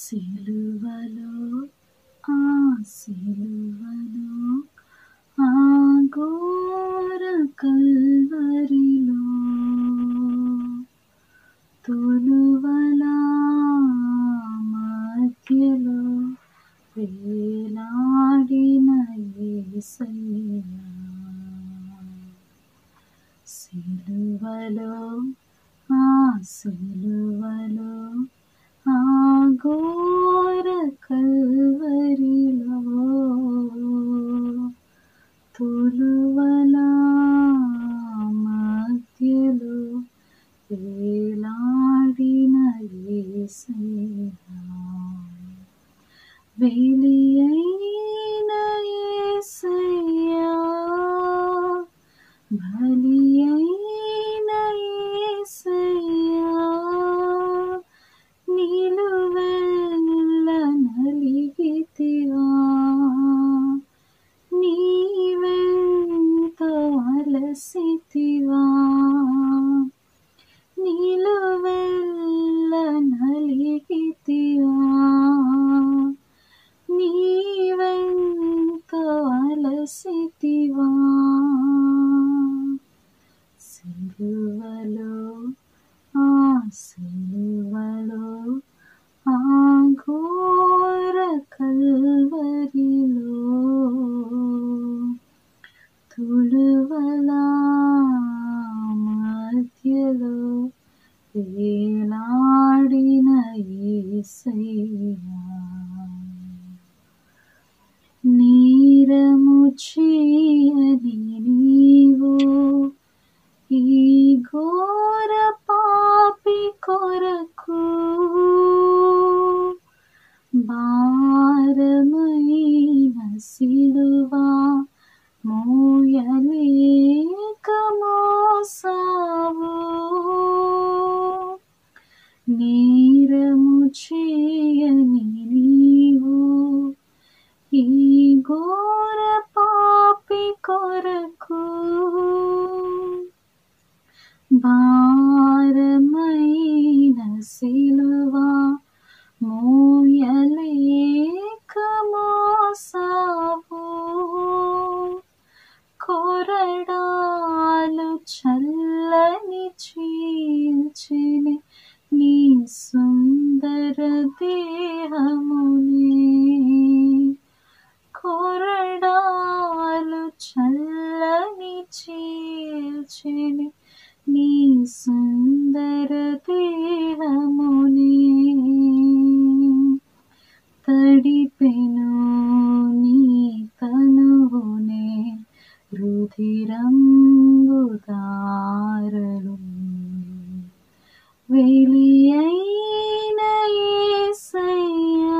సిలువలో ఆ సిలువలో ఆ ఘోర కల్వరిలో తొలువల మధ్యలో వేలాడిన యేసయ్యా సిలువలో ఆ సిలువలో ఆ ఘోర కల్వరిలో తొలువల మధ్యలో వేలాడిన యేసయ్యా వెలి అయిన యేసయ్యా బలి అయిన యేసయ్యా నిలువెల్ల నలిగితివా నీవెంతో అలసితివా నిలువెల్ల నలిగితివా నీవెంతో అలసితివా సిలువలో ఆ సిలువలో ఆ ఘోర కల్వరిలో తులువల మధ్యలో వేలాడిన యేసయ్యా నీరము చేయని నీవు ఈ ఘోర పాపి కొరకు భారమైన సిలువా మోయలేక మోసావు నేరము చేయని నీవు ఈ ఘోర పాపి కొరకు భారమైన సిలువా మోయలేక మోసావు కొరడాలు చల్లని చీల్చిని నీ సుందర దేహమునే కొరడాలు చల్లని చీల్చిని నీ సుందర దేహమునే తడిపెను నీ తనువునే రుధిరంబు దారలు వెలి అయిన యేసయ్యా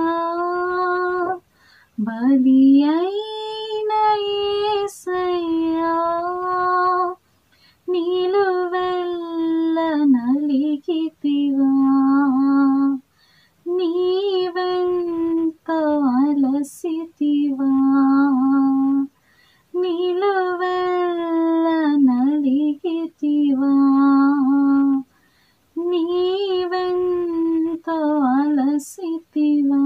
బలి అయిన యేసయ్యా నిలువెల్ల నలిగితివా నీవెంతో అలసితివా నిలువెల్ల నలిగితివా నీవెంతో అలసితివా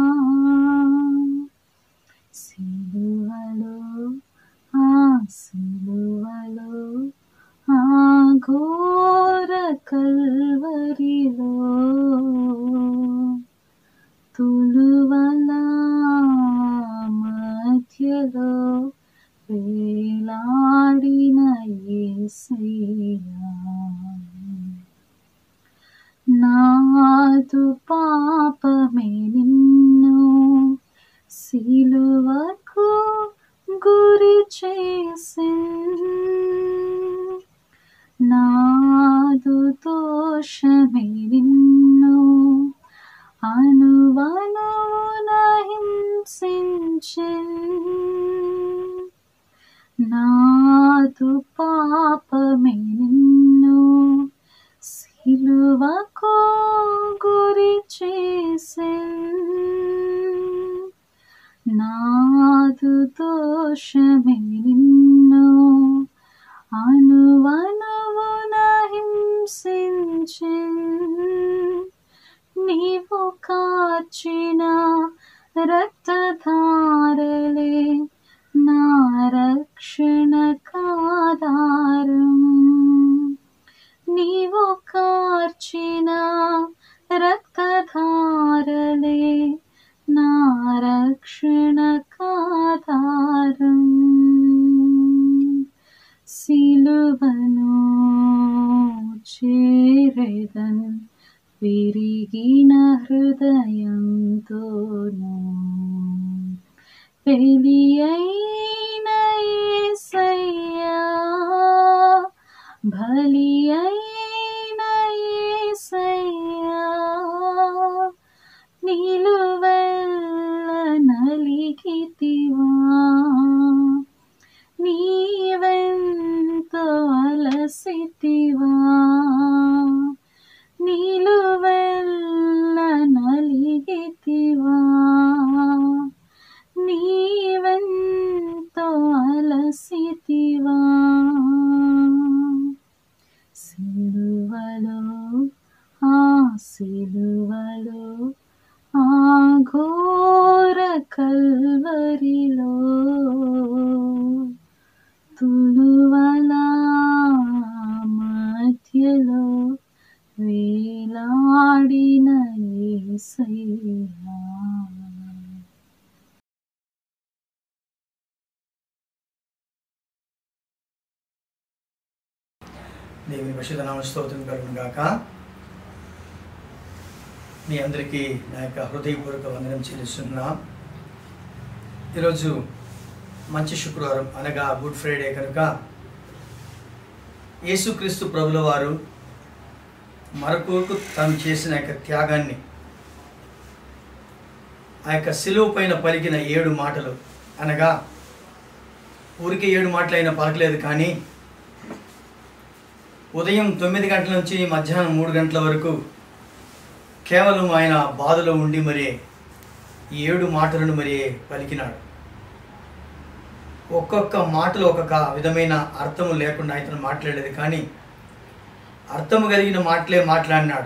సిలువలో ఆ సిలువలో ఆ ఘోర కల్వరిలో తులువల మధ్యలో వేలాడిన యేసయ్యా నాదు పాపమే నిన్ను సిలువకు గురి చేసి నాదు దోషమే నిన్ను అనువనువున హింసించెన్ నాదు పాపమే నిన్ను సిలువకు గురి చేసెన్ నాదు దోషమే నిన్ను అనువనువున హింసించెన్ నీవు కాచి రక్తధారలే నా రక్షణకాధారం నీవు కార్చిన రక్తధారలే నా రక్షణకాధారం సిలువను చేరెదన్ విరిగిన హృదయంతోను పెలి అయిన యేసయ్యా బలి అయిన యేసయ్యా నిలువెల్ల నలిగితివా నీవెంతో అలసితివా నిలువెల్ల నలిగితివా నీవెంతో అలసితివా సిలువలో ఆ సిలువలో ఆ ఘోర కల్వరిలో తులువల మధ్యలో వేలాడిన యేసయ్యా దేవుని పరిశుద్ధ నామ స్తోత్రం కలుగును గాక మీ అందరికీ నా యొక్క హృదయపూర్వక వందనం చెల్లిస్తున్నా ఈరోజు మంచి శుక్రవారం అనగా గుడ్ ఫ్రైడే కనుక యేసుక్రీస్తు ప్రభుల వారు మరొకకు తాను చేసిన యొక్క త్యాగాన్ని ఆ యొక్క సిలువ పైన పలికిన ఏడు మాటలు అనగా ఊరికి ఏడు మాటలు అయినా పలకలేదు కానీ ఉదయం తొమ్మిది గంటల నుంచి మధ్యాహ్నం మూడు గంటల వరకు కేవలం ఆయన బాధలో ఉండి మరి ఈ ఏడు మాటలను మరి పలికినాడు ఒక్కొక్క మాటలో ఒక్కొక్క విధమైన అర్థము లేకుండా ఇతను మాట్లాడేది కానీ అర్థము కలిగిన మాటలే మాట్లాడినాడు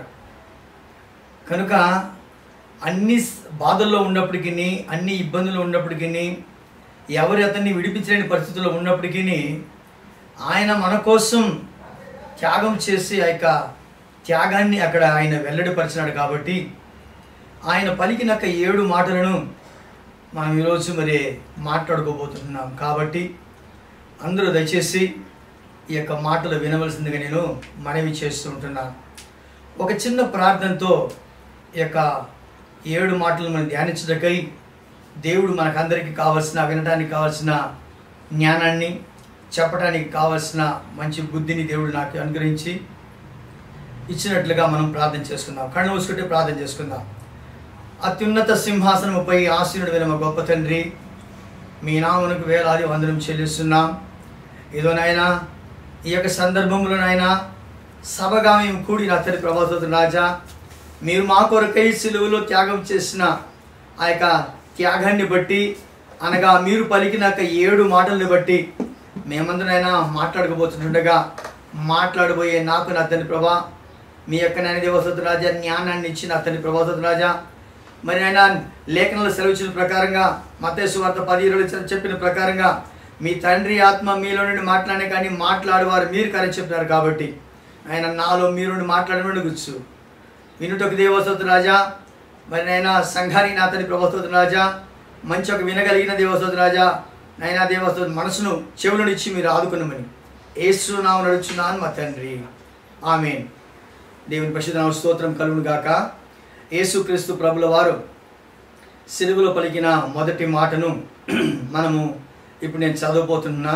కనుక అన్ని స్- బాధల్లో ఉన్నప్పటికీ అన్ని ఇబ్బందులు ఉన్నప్పటికీ ఎవరు అతన్ని విడిపించలేని పరిస్థితుల్లో ఉన్నప్పటికీ ఆయన మన కోసం త్యాగం చేసి ఆ యొక్క త్యాగాన్ని అక్కడ ఆయన వెల్లడిపరిచినాడు కాబట్టి ఆయన పలికిన యొక్క ఏడు మాటలను మనం ఈరోజు మరి మాట్లాడుకోబోతున్నాం కాబట్టి అందరూ దయచేసి ఈ యొక్క మాటలు వినవలసిందిగా నేను మనవి చేస్తూ ఉంటున్నాను ఒక చిన్న ప్రార్థనతో ఈ యొక్క ఏడు మాటలు మనం ధ్యానించదకై దేవుడు మనకందరికీ కావలసిన వినడానికి కావలసిన జ్ఞానాన్ని చెప్పడానికి కావలసిన మంచి బుద్ధిని దేవుడు నాకు అనుగ్రహించి ఇచ్చినట్లుగా మనం ప్రార్థన చేసుకుందాం కళ్ళు మూసుకుంటే ప్రార్థన చేసుకుందాం అత్యున్నత సింహాసనముపై ఆశీనుడు విన మా గొప్ప తండ్రి మీ నామనకు వేలాది వందనం చెల్లిస్తున్నాం ఏదో నాయనా ఈ యొక్క సందర్భంలో నాయనా సభగా మేము కూడి నా తల్లి ప్రభావత రాజా మీరు మా కొరకై సిలువలో త్యాగం చేసిన ఆ యొక్క త్యాగాన్ని బట్టి అనగా మీరు పలికిన యొక్క ఏడు మాటల్ని బట్టి మేమందరైనా మాట్లాడకపోతుండగా మాట్లాడబోయే నాకు నా తండ్రి ప్రభా మీ యొక్క నాయన దేవసతు రాజా జ్ఞానాన్ని ఇచ్చి నా తండ్రి ప్రభావత రాజా మరి ఆయన లేఖనంలో సెలవిచ్చిన ప్రకారంగా మతేసు వార్త పది ఇరవై చెప్పిన ప్రకారంగా మీ తండ్రి ఆత్మ మీలో నుండి మాట్లాడే కానీ మాట్లాడేవారు మీరు కానీ చెప్పినారు కాబట్టి ఆయన నాలో మీరు నుండి మాట్లాడమని గుచ్చు వినుటకు దేవసతు రాజా మరి నైనా సంఘానికి నా తండ్రి ప్రభావత రాజా మంచి ఒక వినగలిగిన దేవసతు రాజా నైనా దేవసతు మనసును చెవులను ఇచ్చి మీరు ఆదుకున్నామని ఏసు నామ నడుచున్నాను మా తండ్రి ఆమెన్ దేవుని పరిశుద్ధ నామ స్తోత్రం కలుగును గాక యేసుక్రీస్తు ప్రభుల వారు సిలువలో పలికిన మొదటి మాటను మనము ఇప్పుడు నేను చదవబోతున్నా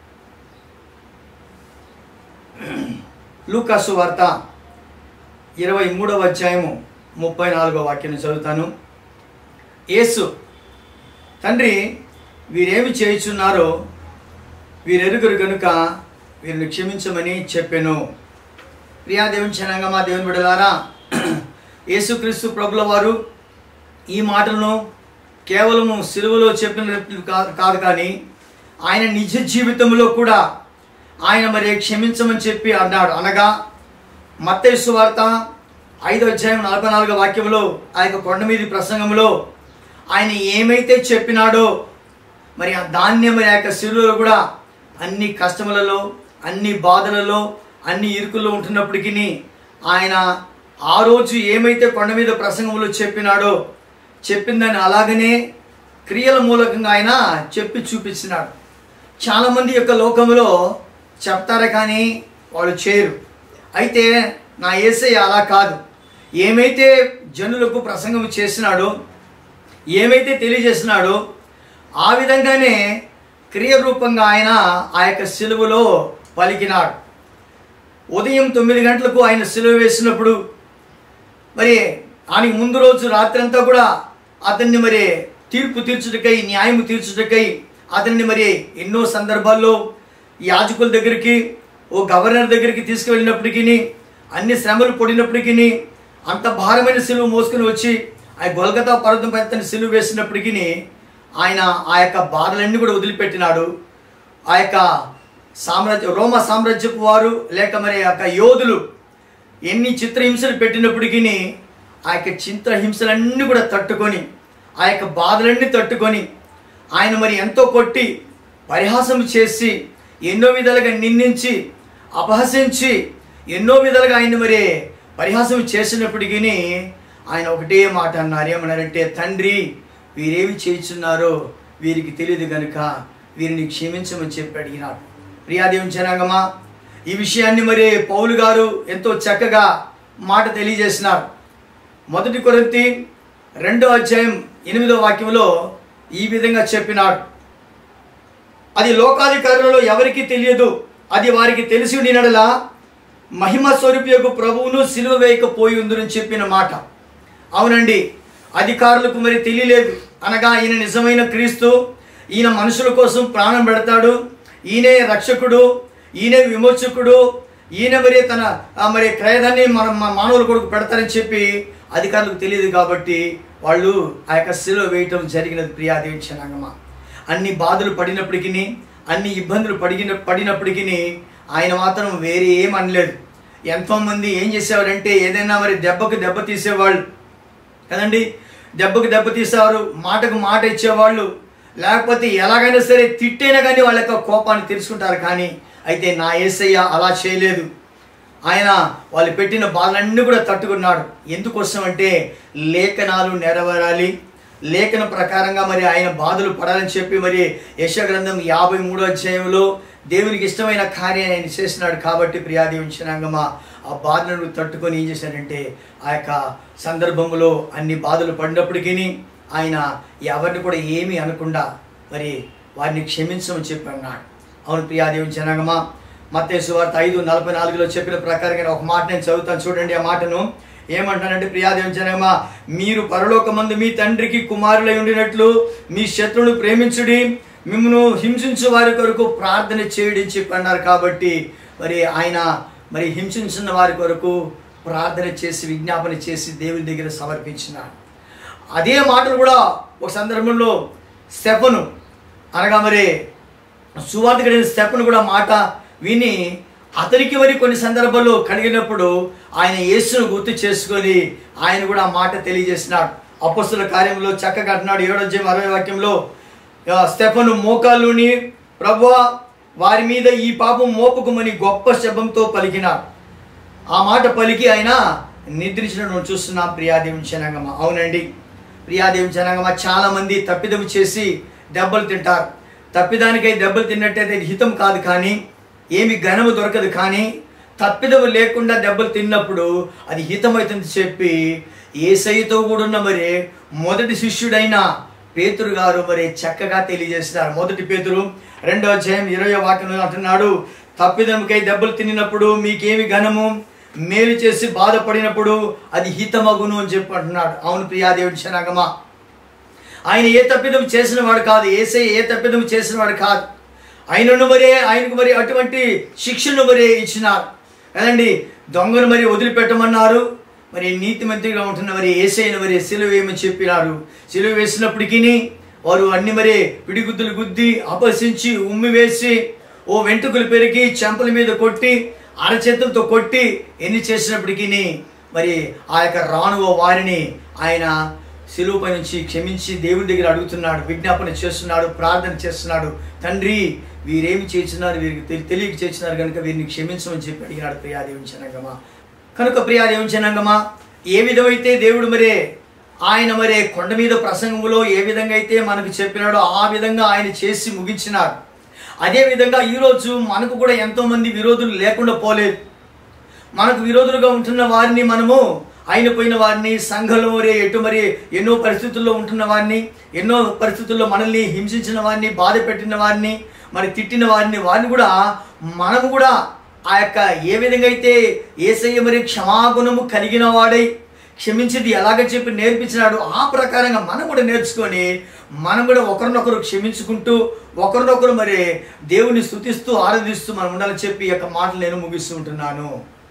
లూకాసు వార్త ఇరవై మూడవ అధ్యాయము ముప్పై నాలుగో వాక్యం చదువుతాను యేసు తండ్రి వీరేమి చేయుచున్నారో వీరెరుగురు గనుక వీరిని క్షమించమని చెప్పాను ప్రియా దేవుని జనంగా మా దేవుని బిడలారా యేసుక్రీస్తు ప్రభుల వారు ఈ మాటలను కేవలము సిలువలో చెప్పిన కాదు కాదు కానీ ఆయన నిజ జీవితంలో కూడా ఆయన మరి క్షమించమని చెప్పి అన్నాడు అనగా మత్తయి వార్త ఐదో అధ్యాయం నలభై నాలుగో వాక్యంలో ఆ యొక్క కొండ మీది ప్రసంగంలో ఆయన ఏమైతే చెప్పినాడో మరి ఆ దాన్ని మరి ఆ యొక్క శిలువలో కూడా అన్ని కష్టములలో అన్ని బాధలలో అన్ని ఇరుకుల్లో ఉంటున్నప్పటికీ ఆయన ఆ రోజు ఏమైతే కొండ మీద ప్రసంగంలో చెప్పినాడో చెప్పిందని అలాగనే క్రియల మూలకంగా ఆయన చెప్పి చూపించినాడు చాలామంది యొక్క లోకంలో చెప్తారు కానీ వాళ్ళు చేయరు అయితే నా ఏసయ్య అలా కాదు ఏమైతే జనులకు ప్రసంగం చేసినాడో ఏమైతే తెలియజేసినాడో ఆ విధంగానే క్రియ రూపంగా ఆయన ఆ యొక్క సిలువలో పలికినాడు ఉదయం తొమ్మిది గంటలకు ఆయన సిలువ వేసినప్పుడు మరి ఆయనకి ముందు రోజు రాత్రంతా కూడా అతన్ని మరి తీర్పు తీర్చుటకై న్యాయం తీర్చుటకై అతన్ని మరి ఎన్నో సందర్భాల్లో యాజకుల దగ్గరికి ఓ గవర్నర్ దగ్గరికి తీసుకువెళ్ళినప్పటికీ అన్ని శ్రమలు పడినప్పటికీ అంత భారమైన సిలువ మోసుకుని వచ్చి ఆ గొల్గతా పర్వతం పై అతన్ని సిలువ వేసినప్పటికీ ఆయన ఆ యొక్క బాధలన్నీ కూడా వదిలిపెట్టినాడు ఆ యొక్క సామ్రాజ్య రోమ సామ్రాజ్యపు వారు లేక మరి ఆ యొక్క యోధులు ఎన్ని చిత్రహింసలు పెట్టినప్పటికీ ఆ యొక్క చిత్రహింసలన్నీ కూడా తట్టుకొని ఆ యొక్క బాధలన్నీ తట్టుకొని ఆయన మరి ఎంతో కొట్టి పరిహాసం చేసి ఎన్నో విధాలుగా నిందించి అపహసించి ఎన్నో విధాలుగా ఆయన మరి పరిహాసం చేసినప్పటికీ ఆయన ఒకటే మాట అన్నారు ఏమన్నారంటే తండ్రి వీరేమి చేయుచున్నారో వీరికి తెలియదు గనుక వీరిని క్షమించమని చెప్పి అడిగినాడు ప్రియాదేవి జనాంగమా ఈ విషయాన్ని మరి పౌలు గారు ఎంతో చక్కగా మాట తెలియజేసినారు మొదటి కొరింతి రెండో అధ్యాయం ఎనిమిదో వాక్యంలో ఈ విధంగా చెప్పినాడు అది లోకాధికారులలో ఎవరికీ తెలియదు అది వారికి తెలిసి ఉండినడలా మహిమ స్వరూపయోగు ప్రభువును సిలువ వేయకపోయి ఉందని చెప్పిన మాట అవునండి అధికారులకు మరి తెలియలేదు అనగా ఈయన నిజమైన క్రీస్తు ఈయన మనుషుల కోసం ప్రాణం పెడతాడు ఈయనే రక్షకుడు ఈయనే విమోచకుడు ఈయన మరి తన ఆ మరి క్రయదాన్ని మన మన మానవుల కొడుకు పెడతారని చెప్పి అధికారులకు తెలియదు కాబట్టి వాళ్ళు ఆ యొక్క శిలువ వేయటం జరిగినది ప్రియాదేవి జనాంగమా అన్ని బాధలు పడినప్పటికీ అన్ని ఇబ్బందులు పడిన పడినప్పటికీ ఆయన మాత్రం వేరే ఏం అనలేదు ఎంతోమంది ఏం చేసేవారంటే ఏదైనా మరి దెబ్బకు దెబ్బ తీసేవాళ్ళు కదండి దెబ్బకు దెబ్బ తీసేవారు మాటకు మాట ఇచ్చేవాళ్ళు లేకపోతే ఎలాగైనా సరే తిట్టైనా కానీ వాళ్ళ యొక్క కోపాన్ని తెలుసుకుంటారు కానీ అయితే నా ఏసయ్య అలా చేయలేదు ఆయన వాళ్ళు పెట్టిన బాధలన్నీ కూడా తట్టుకున్నాడు ఎందుకోసం అంటే లేఖనాలు నెరవేరాలి లేఖన ప్రకారంగా మరి ఆయన బాధలు పడాలని చెప్పి మరి యశ గ్రంథం యాభై మూడో అధ్యాయంలో దేవునికి ఇష్టమైన కార్యాన్ని ఆయన చేసినాడు కాబట్టి ప్రియాదేవించినాంగమా ఆ బాధలను తట్టుకొని ఏం చేశాడంటే ఆ యొక్క సందర్భంలో అన్ని బాధలు పడినప్పటికీ ఆయన ఎవరిని కూడా ఏమీ అనకుండా మరి వారిని క్షమించమని చెప్పి అన్నాడు అవును ప్రియాదేవి జనాంగమా మత్తేసు వార్త ఐదు నలభై నాలుగులో చెప్పిన ప్రకారంగా ఒక మాట నేను చదువుతాను చూడండి ఆ మాటను ఏమంటానంటే ప్రియాదేవి జనమా మీరు పరలోకమందు మీ తండ్రికి కుమారులై ఉండినట్లు మీ శత్రువును ప్రేమించుడి మిమ్మను హింసించు వారి కొరకు ప్రార్థన చేయడి చెప్పి అన్నారు కాబట్టి మరి ఆయన మరి హింసించిన వారి కొరకు ప్రార్థన చేసి విజ్ఞాపన చేసి దేవుని దగ్గర సమర్పించినాడు అదే మాటలు కూడా ఒక సందర్భంలో స్టెఫను అనగా మరి సువార్తికుడైన స్టెఫను కూడా మాట విని అతనికి మరి కొన్ని సందర్భాల్లో కలిగినప్పుడు ఆయన యేసును గుర్తు చేసుకొని ఆయన కూడా ఆ మాట తెలియజేసినాడు అపస్తుల కార్యంలో చక్కగా అంటున్నాడు ఏడో అధ్యాయం అరవై వాక్యంలో ఆ, స్టెఫను మోకాళ్ళుని ప్రభువా వారి మీద ఈ పాపం మోపకమని గొప్ప శబ్దంతో పలికినాడు ఆ మాట పలికి ఆయన నిద్రించడం చూస్తున్నాం ప్రియాదేవి జనాంగమ అవునండి ప్రియాదేవి జనాంగమ చాలా మంది తప్పిదము చేసి దెబ్బలు తింటారు తప్పిదానికై దెబ్బలు తిన్నట్టయితే ఇది హితం కాదు కానీ ఏమి ఘనము దొరకదు కానీ తప్పిదము లేకుండా దెబ్బలు తిన్నప్పుడు అది హితమవుతుంది చెప్పి ఏసైతో కూడా ఉన్న మరి మొదటి శిష్యుడైన పేతురు గారు మరి చక్కగా తెలియజేస్తున్నారు మొదటి పేతురు రెండో అధ్యాయం ఇరవై వాక్యం అంటున్నాడు తప్పిదముకై దెబ్బలు తిన్నప్పుడు మీకేమి ఘనము మేలు చేసి బాధపడినప్పుడు అది హితమగును అని చెప్పి అంటున్నాడు అవును ప్రియాదేవుడి శనగమా ఆయన ఏ తప్పిదం చేసిన వాడు కాదు ఏసై ఏ తప్పిదం చేసిన వాడు కాదు ఆయనను మరి ఆయనకు మరి అటువంటి శిక్షను మరి ఇచ్చినారు కదండి దొంగను మరి వదిలిపెట్టమన్నారు మరి నీతిమంతిగా ఉంటున్న మరి ఏసైను మరి సిలువ వేయమని చెప్పినారు సిలువ వేసినప్పటికీ వారు అన్ని మరి పిడిగుద్దులు గుద్ది అపహసించి ఉమ్మి వేసి ఓ వెంట్రుకలు పెరిగి చెంపల మీద కొట్టి అరచేతులతో కొట్టి ఎన్ని చేసినప్పటికీ మరి ఆ యొక్క రాణువ వారిని ఆయన సిలువుపై నుంచి క్షమించి దేవుని దగ్గర అడుగుతున్నాడు విజ్ఞాపన చేస్తున్నాడు ప్రార్థన చేస్తున్నాడు తండ్రి వీరేమి చేస్తున్నారు వీరికి తెలి- తెలియక చేస్తున్నారు కనుక వీరిని క్షమించమని చెప్పి అడిగినాడు ప్రియాదేవి జనాంగమా కనుక ప్రియాదేవి జనాంగమా ఏ విధమైతే దేవుడు మరే ఆయన మరే కొండ మీద ప్రసంగములో ఏ విధంగా అయితే మనకు చెప్పినాడో ఆ విధంగా ఆయన చేసి ముగించినాడు అదే విధంగా ఈరోజు మనకు కూడా ఎంతో మంది విరోధులు లేకుండా పోలేదు మనకు విరోధులుగా ఉంటున్న వారిని మనము ఆయన పోయిన వారిని సంఘంలో మరే ఎటు మరి ఎన్నో పరిస్థితుల్లో ఉంటున్న వారిని ఎన్నో పరిస్థితుల్లో మనల్ని హింసించిన వారిని బాధ పెట్టిన వారిని మరి తిట్టిన వారిని వారిని కూడా మనము కూడా ఆ యొక్క ఏ విధంగా అయితే ఏసయ్య మరి క్షమాగుణము కలిగిన వాడై క్షమించేది ఎలాగ చెప్పి నేర్పించినాడు ఆ ప్రకారంగా మనం కూడా నేర్చుకొని మనం కూడా ఒకరినొకరు క్షమించుకుంటూ ఒకరినొకరు మరి దేవుని స్థుతిస్తూ ఆరాధిస్తూ మనం ఉండాలని చెప్పి ఈ యొక్క మాటలు నేను ముగిస్తూ ఉంటున్నాను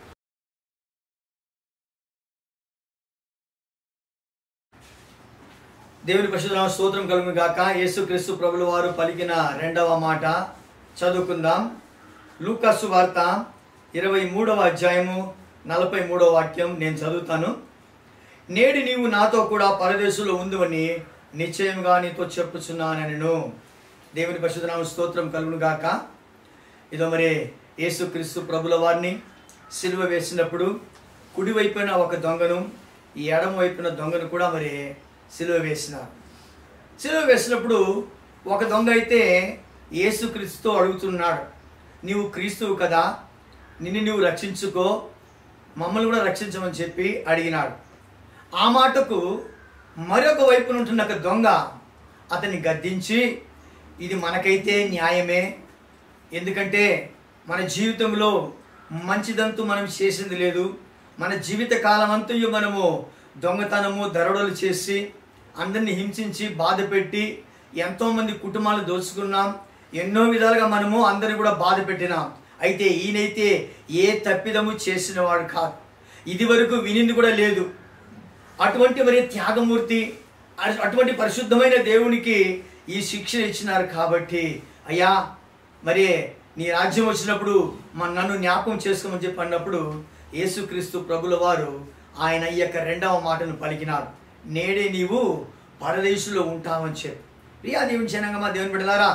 దేవుని పరిశుద్ధ స్తోత్రం కలుగు గాక యేసుక్రీస్తు ప్రభుల వారు పలికిన రెండవ మాట చదువుకుందాం లూకాసు వార్త ఇరవై మూడవ అధ్యాయము నలభై మూడవ వాక్యం నేను చదువుతాను నేడు నీవు నాతో కూడా పరదేశంలో ఉందని నిశ్చయంగా నీతో చెప్పుచున్నానను దేవుని పరిశుద్ధనామ స్తోత్రం కలుగును గాక ఇదో మరి యేసుక్రీస్తు ప్రభుల వారిని సిలువ వేసినప్పుడు కుడి వైపున ఒక దొంగను ఈ ఎడమ వైపున దొంగను కూడా మరి సిలువ వేసినారు సిలువ వేసినప్పుడు ఒక దొంగ అయితే యేసుక్రీస్తుతో అడుగుతున్నాడు నీవు క్రీస్తువు కదా నిన్ను నీవు రక్షించుకో మమ్మల్ని కూడా రక్షించమని చెప్పి అడిగినాడు ఆ మాటకు మరొక వైపున ఉంటున్న ఒక దొంగ అతన్ని గద్దించి ఇది మనకైతే న్యాయమే ఎందుకంటే మన జీవితంలో మంచిదంతూ మనం చేసింది లేదు మన జీవిత కాలం అంతయు మనము దొంగతనము దరోడలు చేసి అందరిని హింసించి బాధ పెట్టి ఎంతోమంది కుటుంబాలు దోచుకున్నాం ఎన్నో విధాలుగా మనము అందరిని కూడా బాధ పెట్టినాం అయితే ఈయనైతే ఏ తప్పిదము చేసిన వాడు కాదు ఇది వరకు వినింది కూడా లేదు అటువంటి మరి త్యాగమూర్తి అ- అటువంటి పరిశుద్ధమైన దేవునికి ఈ శిక్షణ ఇచ్చినారు కాబట్టి అయ్యా మరి నీ రాజ్యం వచ్చినప్పుడు మన నన్ను జ్ఞాపకం చేసుకోమని చెప్పి అన్నప్పుడు యేసుక్రీస్తు ప్రభుల వారు ఆయన ఈ యొక్క రెండవ మాటను పలికినాడు నేడే నీవు పరదేశంలో ఉంటావని చెప్పి ప్రియా దేవుని జనంగమా దేవుని బిడ్డలారా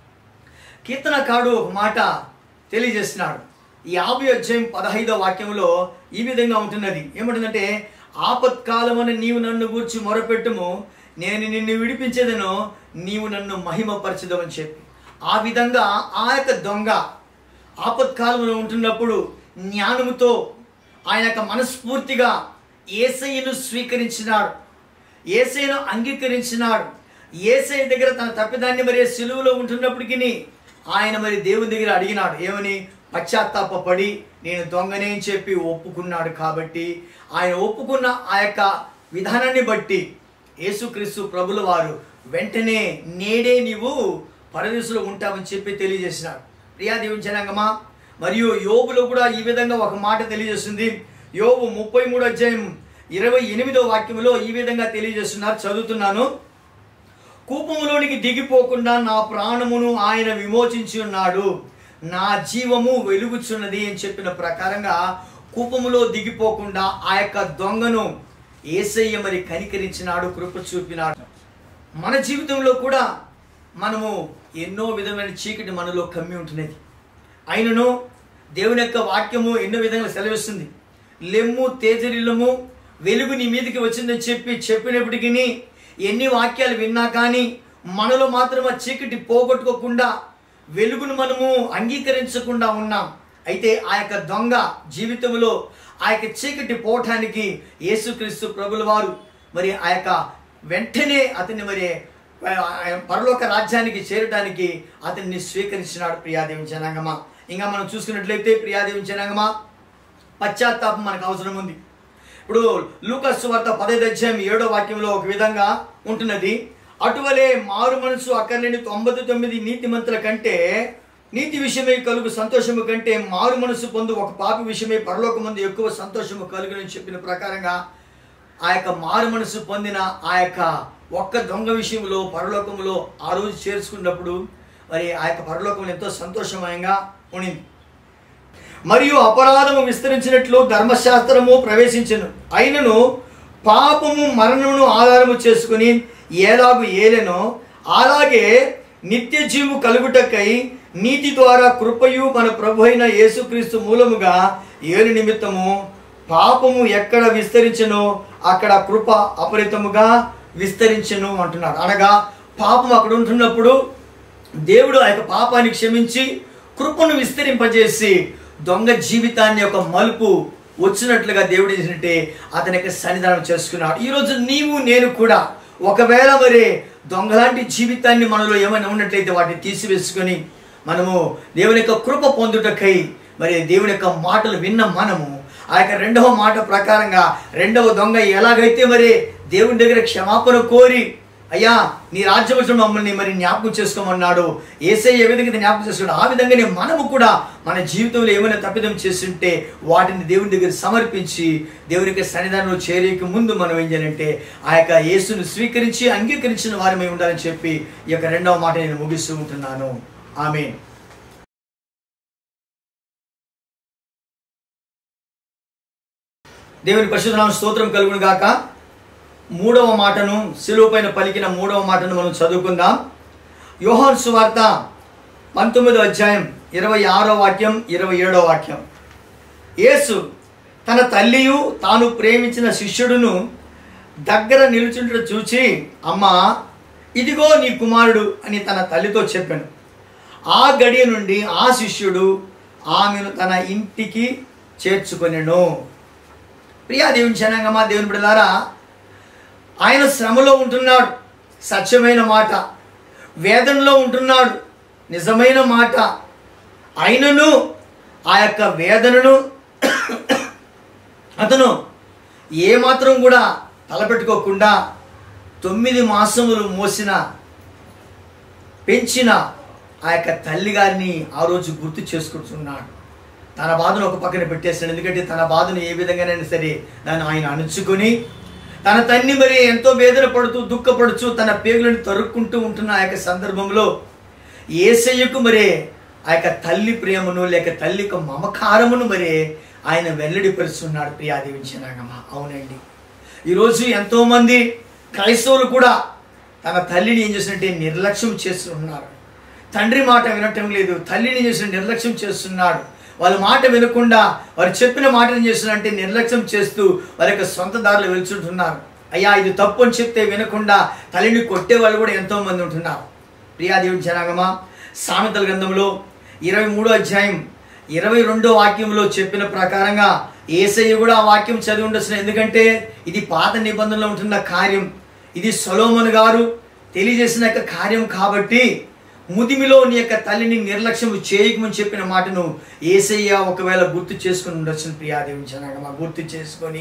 కీర్తనకాడు ఒక మాట తెలియజేస్తున్నాడు ఈ యాభై అధ్యాయం పదహైదో వాక్యంలో ఈ విధంగా ఉంటున్నది ఏమంటుందంటే ఆపత్కాలమున నీవు నన్ను గూర్చి మొరపెట్టుము నేను నిన్ను విడిపించేదను నీవు నన్ను మహిమపరచదమని చెప్పి ఆ విధంగా ఆ యొక్క దొంగ ఆపత్కాలంలో ఉంటున్నప్పుడు జ్ఞానముతో ఆయన యొక్క మనస్ఫూర్తిగా ఏసయ్యను స్వీకరించినాడు ఏసైను అంగీకరించినాడు ఏసై దగ్గర తన తప్పిదాన్ని మరి సిలువలో ఉంటున్నప్పటికీ ఆయన మరి దేవుని దగ్గర అడిగినాడు ఏమని పశ్చాత్తాపడి నేను దొంగనే అని చెప్పి ఒప్పుకున్నాడు కాబట్టి ఆయన ఒప్పుకున్న ఆ యొక్క విధానాన్ని బట్టి యేసుక్రీస్తు ప్రభుల వారు వెంటనే నేడే నీవు పరదేశంలో ఉంటావని చెప్పి తెలియజేసినాడు ప్రియా దేవుని జనాంగమా మరియు యోబులో కూడా ఈ విధంగా ఒక మాట తెలియజేస్తుంది యోబు ముప్పై మూడు అధ్యాయం ఇరవై ఎనిమిదో వాక్యంలో ఈ విధంగా తెలియజేస్తున్నారు చదువుతున్నాను కూపములోనికి దిగిపోకుండా నా ప్రాణమును ఆయన విమోచించి ఉన్నాడు నా జీవము వెలుగుచున్నది అని చెప్పిన ప్రకారంగా కూపములో దిగిపోకుండా ఆ యొక్క దొంగను ఏసయ్య మరి కనికరించినాడు కృప చూపినాడు మన జీవితంలో కూడా మనము ఎన్నో విధమైన చీకటి మనలో కమ్మి ఉంటున్నది అయినను దేవుని యొక్క వాక్యము ఎన్నో విధంగా సెలవిస్తుంది లెమ్ము తేజరిల్లము వెలుగు నీ మీదకి వచ్చిందని చెప్పి చెప్పినప్పటికీ ఎన్ని వాక్యాలు విన్నా కానీ మనలో మాత్రం ఆ చీకటి పోగొట్టుకోకుండా వెలుగును మనము అంగీకరించకుండా ఉన్నాం అయితే ఆ యొక్క దొంగ జీవితంలో ఆ యొక్క చీకటి పోవటానికి యేసుక్రీస్తు ప్రభుల వారు మరి ఆ యొక్క వెంటనే అతన్ని మరి ఆ, పరలోక రాజ్యానికి చేరడానికి అతన్ని స్వీకరించినాడు ప్రియాదేవి జనాంగమా ఇంకా మనం చూసుకున్నట్లయితే ప్రియాదేవి జనాంగమా పశ్చాత్తాపం మనకు అవసరం ఉంది ఇప్పుడు లూకస్ వార్త పదైదు అధ్యాయం ఏడో వాక్యంలో ఒక విధంగా ఉంటున్నది అటువలే మారు మనసు అక్కర్లేని తొంభై తొమ్మిది నీతి మంత్రుల కంటే నీతి విషయమై కలుగు సంతోషము కంటే మారు మనసు పొందు ఒక పాపి విషయమై పరలోక ముందు ఎక్కువ సంతోషము కలుగునని చెప్పిన ప్రకారంగా ఆ యొక్క మారు మనసు పొందిన ఆ యొక్క ఒక్క దొంగ విషయంలో పరలోకములో ఆ రోజు చేర్చుకున్నప్పుడు మరి ఆ యొక్క పరలోకం ఎంతో సంతోషమయంగా ఉండింది మరియు అపరాధము విస్తరించినట్లు ధర్మశాస్త్రము ప్రవేశించను అయినను పాపము మరణమును ఆధారము చేసుకుని ఏలాగు ఏలెనో అలాగే నిత్య జీవు కలుగుటకై నీతి ద్వారా కృపయు మన ప్రభు అయిన యేసుక్రీస్తు మూలముగా ఏలు నిమిత్తము పాపము ఎక్కడ విస్తరించనో అక్కడ కృప అపరితముగా విస్తరించను అంటున్నాడు అనగా పాపం అక్కడ ఉంటున్నప్పుడు దేవుడు ఆ యొక్క పాపాన్ని క్షమించి కృపను విస్తరింపజేసి దొంగ జీవితాన్ని ఒక మలుపు వచ్చినట్లుగా దేవుడు చేసినట్టే అతని యొక్క సన్నిధానం చేసుకున్నాడు ఈరోజు నీవు నేను కూడా ఒకవేళ మరి దొంగలాంటి జీవితాన్ని మనలో ఏమైనా ఉన్నట్లయితే వాటిని తీసివేసుకొని మనము దేవుని యొక్క కృప పొందుటకై మరి దేవుని యొక్క మాటలు విన్న మనము ఆ యొక్క రెండవ మాట ప్రకారంగా రెండవ దొంగ ఎలాగైతే మరి దేవుని దగ్గర క్షమాపణ కోరి అయ్యా నీ రాజ్యం వచ్చిన మమ్మల్ని మరి జ్ఞాపకం చేసుకోమన్నాడు ఏసై ఏ విధంగా అయితే జ్ఞాపకం చేసుకున్నాడు ఆ విధంగానే మనము కూడా మన జీవితంలో ఏమైనా తప్పిదం చేస్తుంటే వాటిని దేవుని దగ్గర సమర్పించి దేవుని యొక్క సన్నిధానంలో చేరేక ముందు మనం ఏం చేయాలంటే ఆ యొక్క యేసును స్వీకరించి అంగీకరించిన వారమై ఉండాలని చెప్పి ఈ యొక్క రెండవ మాట నేను ముగిస్తూ ఉంటున్నాను ఆమె దేవుని పరిశుద్ధనామ స్తోత్రం కలుగును గాక మూడవ మాటను సిలువ పైన పలికిన మూడవ మాటను మనం చదువుకుందాం యోహాన్ సువార్త పంతొమ్మిదో అధ్యాయం ఇరవై ఆరో వాక్యం ఇరవై ఏడో వాక్యం యేసు తన తల్లియు తాను ప్రేమించిన శిష్యుడును దగ్గర నిలుచుంట చూచి అమ్మా ఇదిగో నీ కుమారుడు అని తన తల్లితో చెప్పాను ఆ గడియ నుండి ఆ శిష్యుడు ఆమెను తన ఇంటికి చేర్చుకొనెను ప్రియా దేవుని జనాంగమా దేవుని బిడ్డలారా ఆయన శ్రమలో ఉంటున్నాడు సత్యమైన మాట వేదనలో ఉంటున్నాడు నిజమైన మాట అయినను ఆ యొక్క వేదనను అతను ఏమాత్రం కూడా తలపెట్టుకోకుండా తొమ్మిది మాసములు మోసిన పెంచిన ఆ యొక్క తల్లి గారిని ఆ రోజు గుర్తు చేసుకుంటున్నాడు తన బాధను ఒక పక్కన పెట్టేస్తాడు ఎందుకంటే తన బాధను ఏ విధంగానైనా సరే దాన్ని ఆయన అణుచుకొని తన తన్ని మరి ఎంతో వేదన పడుతూ దుఃఖపడుచు తన పేగులను తరుక్కుంటూ ఉంటున్న ఆ యొక్క సందర్భంలో ఏసయ్యకు మరి ఆ యొక్క తల్లి ప్రేమను లేక తల్లి యొక్క మమకారమును మరి ఆయన వెల్లడిపరుస్తున్నాడు ప్రియాదేవించినాగమ్మా అవునండి ఈరోజు ఎంతోమంది క్రైస్తవులు కూడా తన తల్లిని ఏం చేసినట్టే నిర్లక్ష్యం చేస్తున్నారు తండ్రి మాట వినటం లేదు తల్లిని చేసిన నిర్లక్ష్యం చేస్తున్నాడు వాళ్ళ మాట వినకుండా వారు చెప్పిన మాట ఏం చేస్తున్నారంటే నిర్లక్ష్యం చేస్తూ వారి యొక్క సొంత దారిలో వెళ్తుంటున్నారు అయ్యా ఇది తప్పు అని చెప్తే వినకుండా తల్లిని కొట్టే వాళ్ళు కూడా ఎంతో మంది ఉంటున్నారు ప్రియాదేవి జనాగమా సామెతల గ్రంథంలో ఇరవై మూడో అధ్యాయం ఇరవై రెండో వాక్యంలో చెప్పిన ప్రకారంగా ఏసయ్య కూడా ఆ వాక్యం చదివి ఉండొచ్చు ఎందుకంటే ఇది పాత నిబంధనలో ఉంటున్న కార్యం ఇది సొలోమన్ గారు తెలియజేసిన యొక్క కార్యం కాబట్టి ముదిమిలో నీ యొక్క తల్లిని నిర్లక్ష్యం చేయకమని చెప్పిన మాటను ఏసయ్య ఒకవేళ గుర్తు చేసుకుని ఉండొచ్చు ప్రియాదేవి జనాగమా గుర్తు చేసుకొని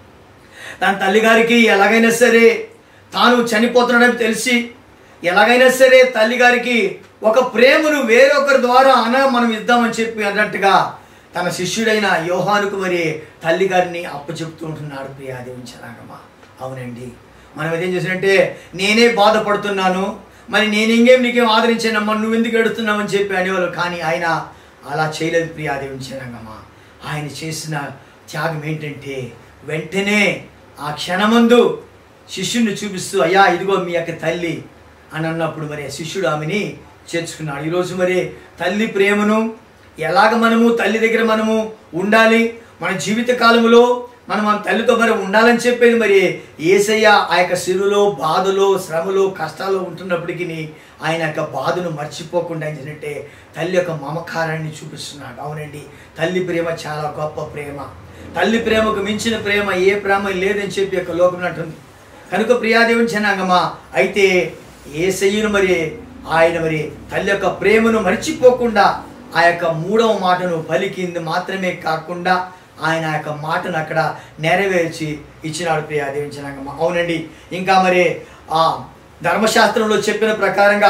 తన తల్లిగారికి ఎలాగైనా సరే తాను చనిపోతున్నాడని తెలిసి ఎలాగైనా సరే తల్లిగారికి ఒక ప్రేమను వేరొకరి ద్వారా అన మనం ఇద్దామని చెప్పి అన్నట్టుగా తన శిష్యుడైన యోహానుకు మరి తల్లిగారిని అప్పచెప్తూ ఉంటున్నాడు ప్రియాదేవించరాగమా అవునండి మనం ఏం చేసినట్టే నేనే బాధపడుతున్నాను మరి నేను ఇంకేం నీకేం ఆదరించానమ్మా నువ్వు ఎందుకు ఎడుతున్నావని చెప్పి అనేవాళ్ళు కానీ ఆయన అలా చేయలేదు ప్రియాదేవించరాగమ్మా ఆయన చేసిన త్యాగం ఏంటంటే వెంటనే ఆ క్షణమందు శిష్యుని చూపిస్తూ అయ్యా ఇదిగో మీ యొక్క తల్లి అని అన్నప్పుడు మరి ఆ శిష్యుడు ఆమెని చేర్చుకున్నాడు ఈరోజు మరి తల్లి ప్రేమను ఎలాగ మనము తల్లి దగ్గర మనము ఉండాలి మన జీవిత కాలంలో మనం మన తల్లితో మరి ఉండాలని చెప్పేది మరి ఏసయ్య ఆ యొక్క శిలులో బాధలో శ్రమలో కష్టాల్లో ఉంటున్నప్పటికీ ఆయన యొక్క బాధను మర్చిపోకుండా ఏం చేసినట్టే తల్లి యొక్క మమకారాన్ని చూపిస్తున్నాడు అవునండి తల్లి ప్రేమ చాలా గొప్ప ప్రేమ తల్లి ప్రేమకు మించిన ప్రేమ ఏ ప్రేమ లేదని చెప్పి యొక్క లోకం అంటుంది కనుక ప్రియాదేవుని జనాంగమా అయితే ఏసయ్యను మరి ఆయన మరి తల్లి యొక్క ప్రేమను మర్చిపోకుండా ఆ యొక్క మూడవ మాటను పలికింది మాత్రమే కాకుండా ఆయన ఆ యొక్క మాటను అక్కడ నెరవేర్చి ఇచ్చినాడు ప్రియాదేవి జనాంగమా అవునండి ఇంకా మరి ఆ ధర్మశాస్త్రంలో చెప్పిన ప్రకారంగా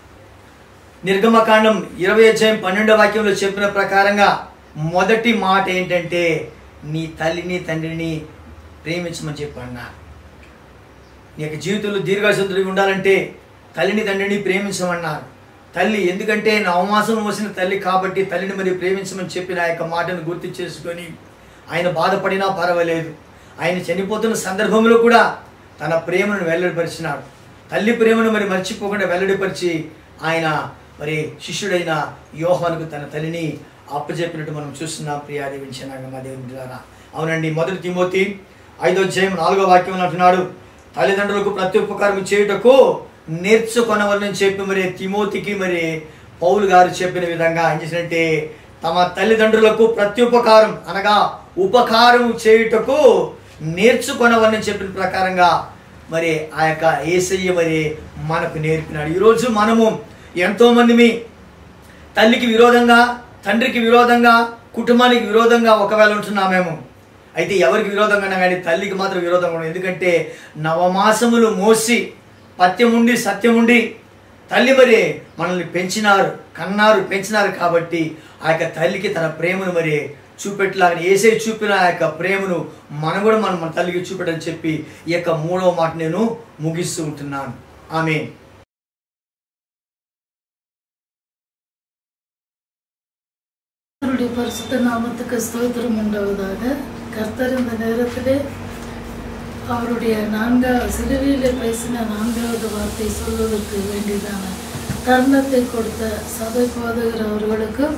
నిర్గమకాండం ఇరవై అధ్యాయం పన్నెండో వాక్యంలో చెప్పిన ప్రకారంగా మొదటి మాట ఏంటంటే నీ తల్లిని తండ్రిని ప్రేమించమని చెప్పి అన్నారు నీ యొక్క జీవితంలో దీర్ఘాశుద్ధుడిగా ఉండాలంటే తల్లిని తండ్రిని ప్రేమించమన్నారు తల్లి ఎందుకంటే నా అవమాసం మోసిన తల్లి కాబట్టి తల్లిని మరి ప్రేమించమని చెప్పిన ఆ యొక్క మాటను గుర్తు చేసుకొని ఆయన బాధపడినా పర్వాలేదు ఆయన చనిపోతున్న సందర్భంలో కూడా తన ప్రేమను వెల్లడిపరిచినాడు తల్లి ప్రేమను మరి మర్చిపోకుండా వెల్లడిపరిచి ఆయన మరి శిష్యుడైన యోహానుకు తన తల్లిని అప్పచెప్పినట్టు మనం చూస్తున్నాం ప్రియా దేవించినాక మా దేవుని ద్వారా అవునండి మొదటి తిమోతి ఐదో అధ్యాయం నాలుగో వాక్యం అంటున్నాడు తల్లిదండ్రులకు ప్రతి ఉపకారం చేయుటకు నేర్చుకొనవలని చెప్పి మరి తిమోతికి మరి పౌలు గారు చెప్పిన విధంగా ఏం చేసినట్టే తమ తల్లిదండ్రులకు ప్రత్యుపకారం అనగా ఉపకారం చేయుటకు నేర్చుకొనవలని చెప్పిన ప్రకారంగా మరి ఆ యొక్క ఏసయ్య మరి మనకు నేర్పినాడు ఈరోజు మనము ఎంతోమంది మీ తల్లికి విరోధంగా తండ్రికి విరోధంగా కుటుంబానికి విరోధంగా ఒకవేళ ఉంటున్నామేమో అయితే ఎవరికి విరోధంగా ఉన్నా కానీ తల్లికి మాత్రం విరోధంగా ఉండదు ఎందుకంటే నవమాసములు మోసి పత్యముండి సత్యముండి తల్లి మరి మనల్ని పెంచినారు కన్నారు పెంచినారు కాబట్టి ఆ యొక్క తల్లికి తన ప్రేమను మరి చూపెట్టలాగా ఏసే చూపిన ఆ యొక్క ప్రేమను మనం కూడా మనం మన తల్లికి చూపెట్టని చెప్పి ఈ యొక్క మూడవ మాట నేను ముగిస్తూ ఉంటున్నాను ఆమె கர்த்தருடைய பரிசுத்த நாமத்துக்கு ஸ்தோத்திரம் உண்டாவதாக கர்த்தர் இந்த நேரத்திலே அவருடைய நான்காவது சிலுவையிலே பேசின நான்காவது வார்த்தை சொல்வதற்கு வேண்டியதான தருணத்தை கொடுத்த சபை போதுகிற அவர்களுக்கும்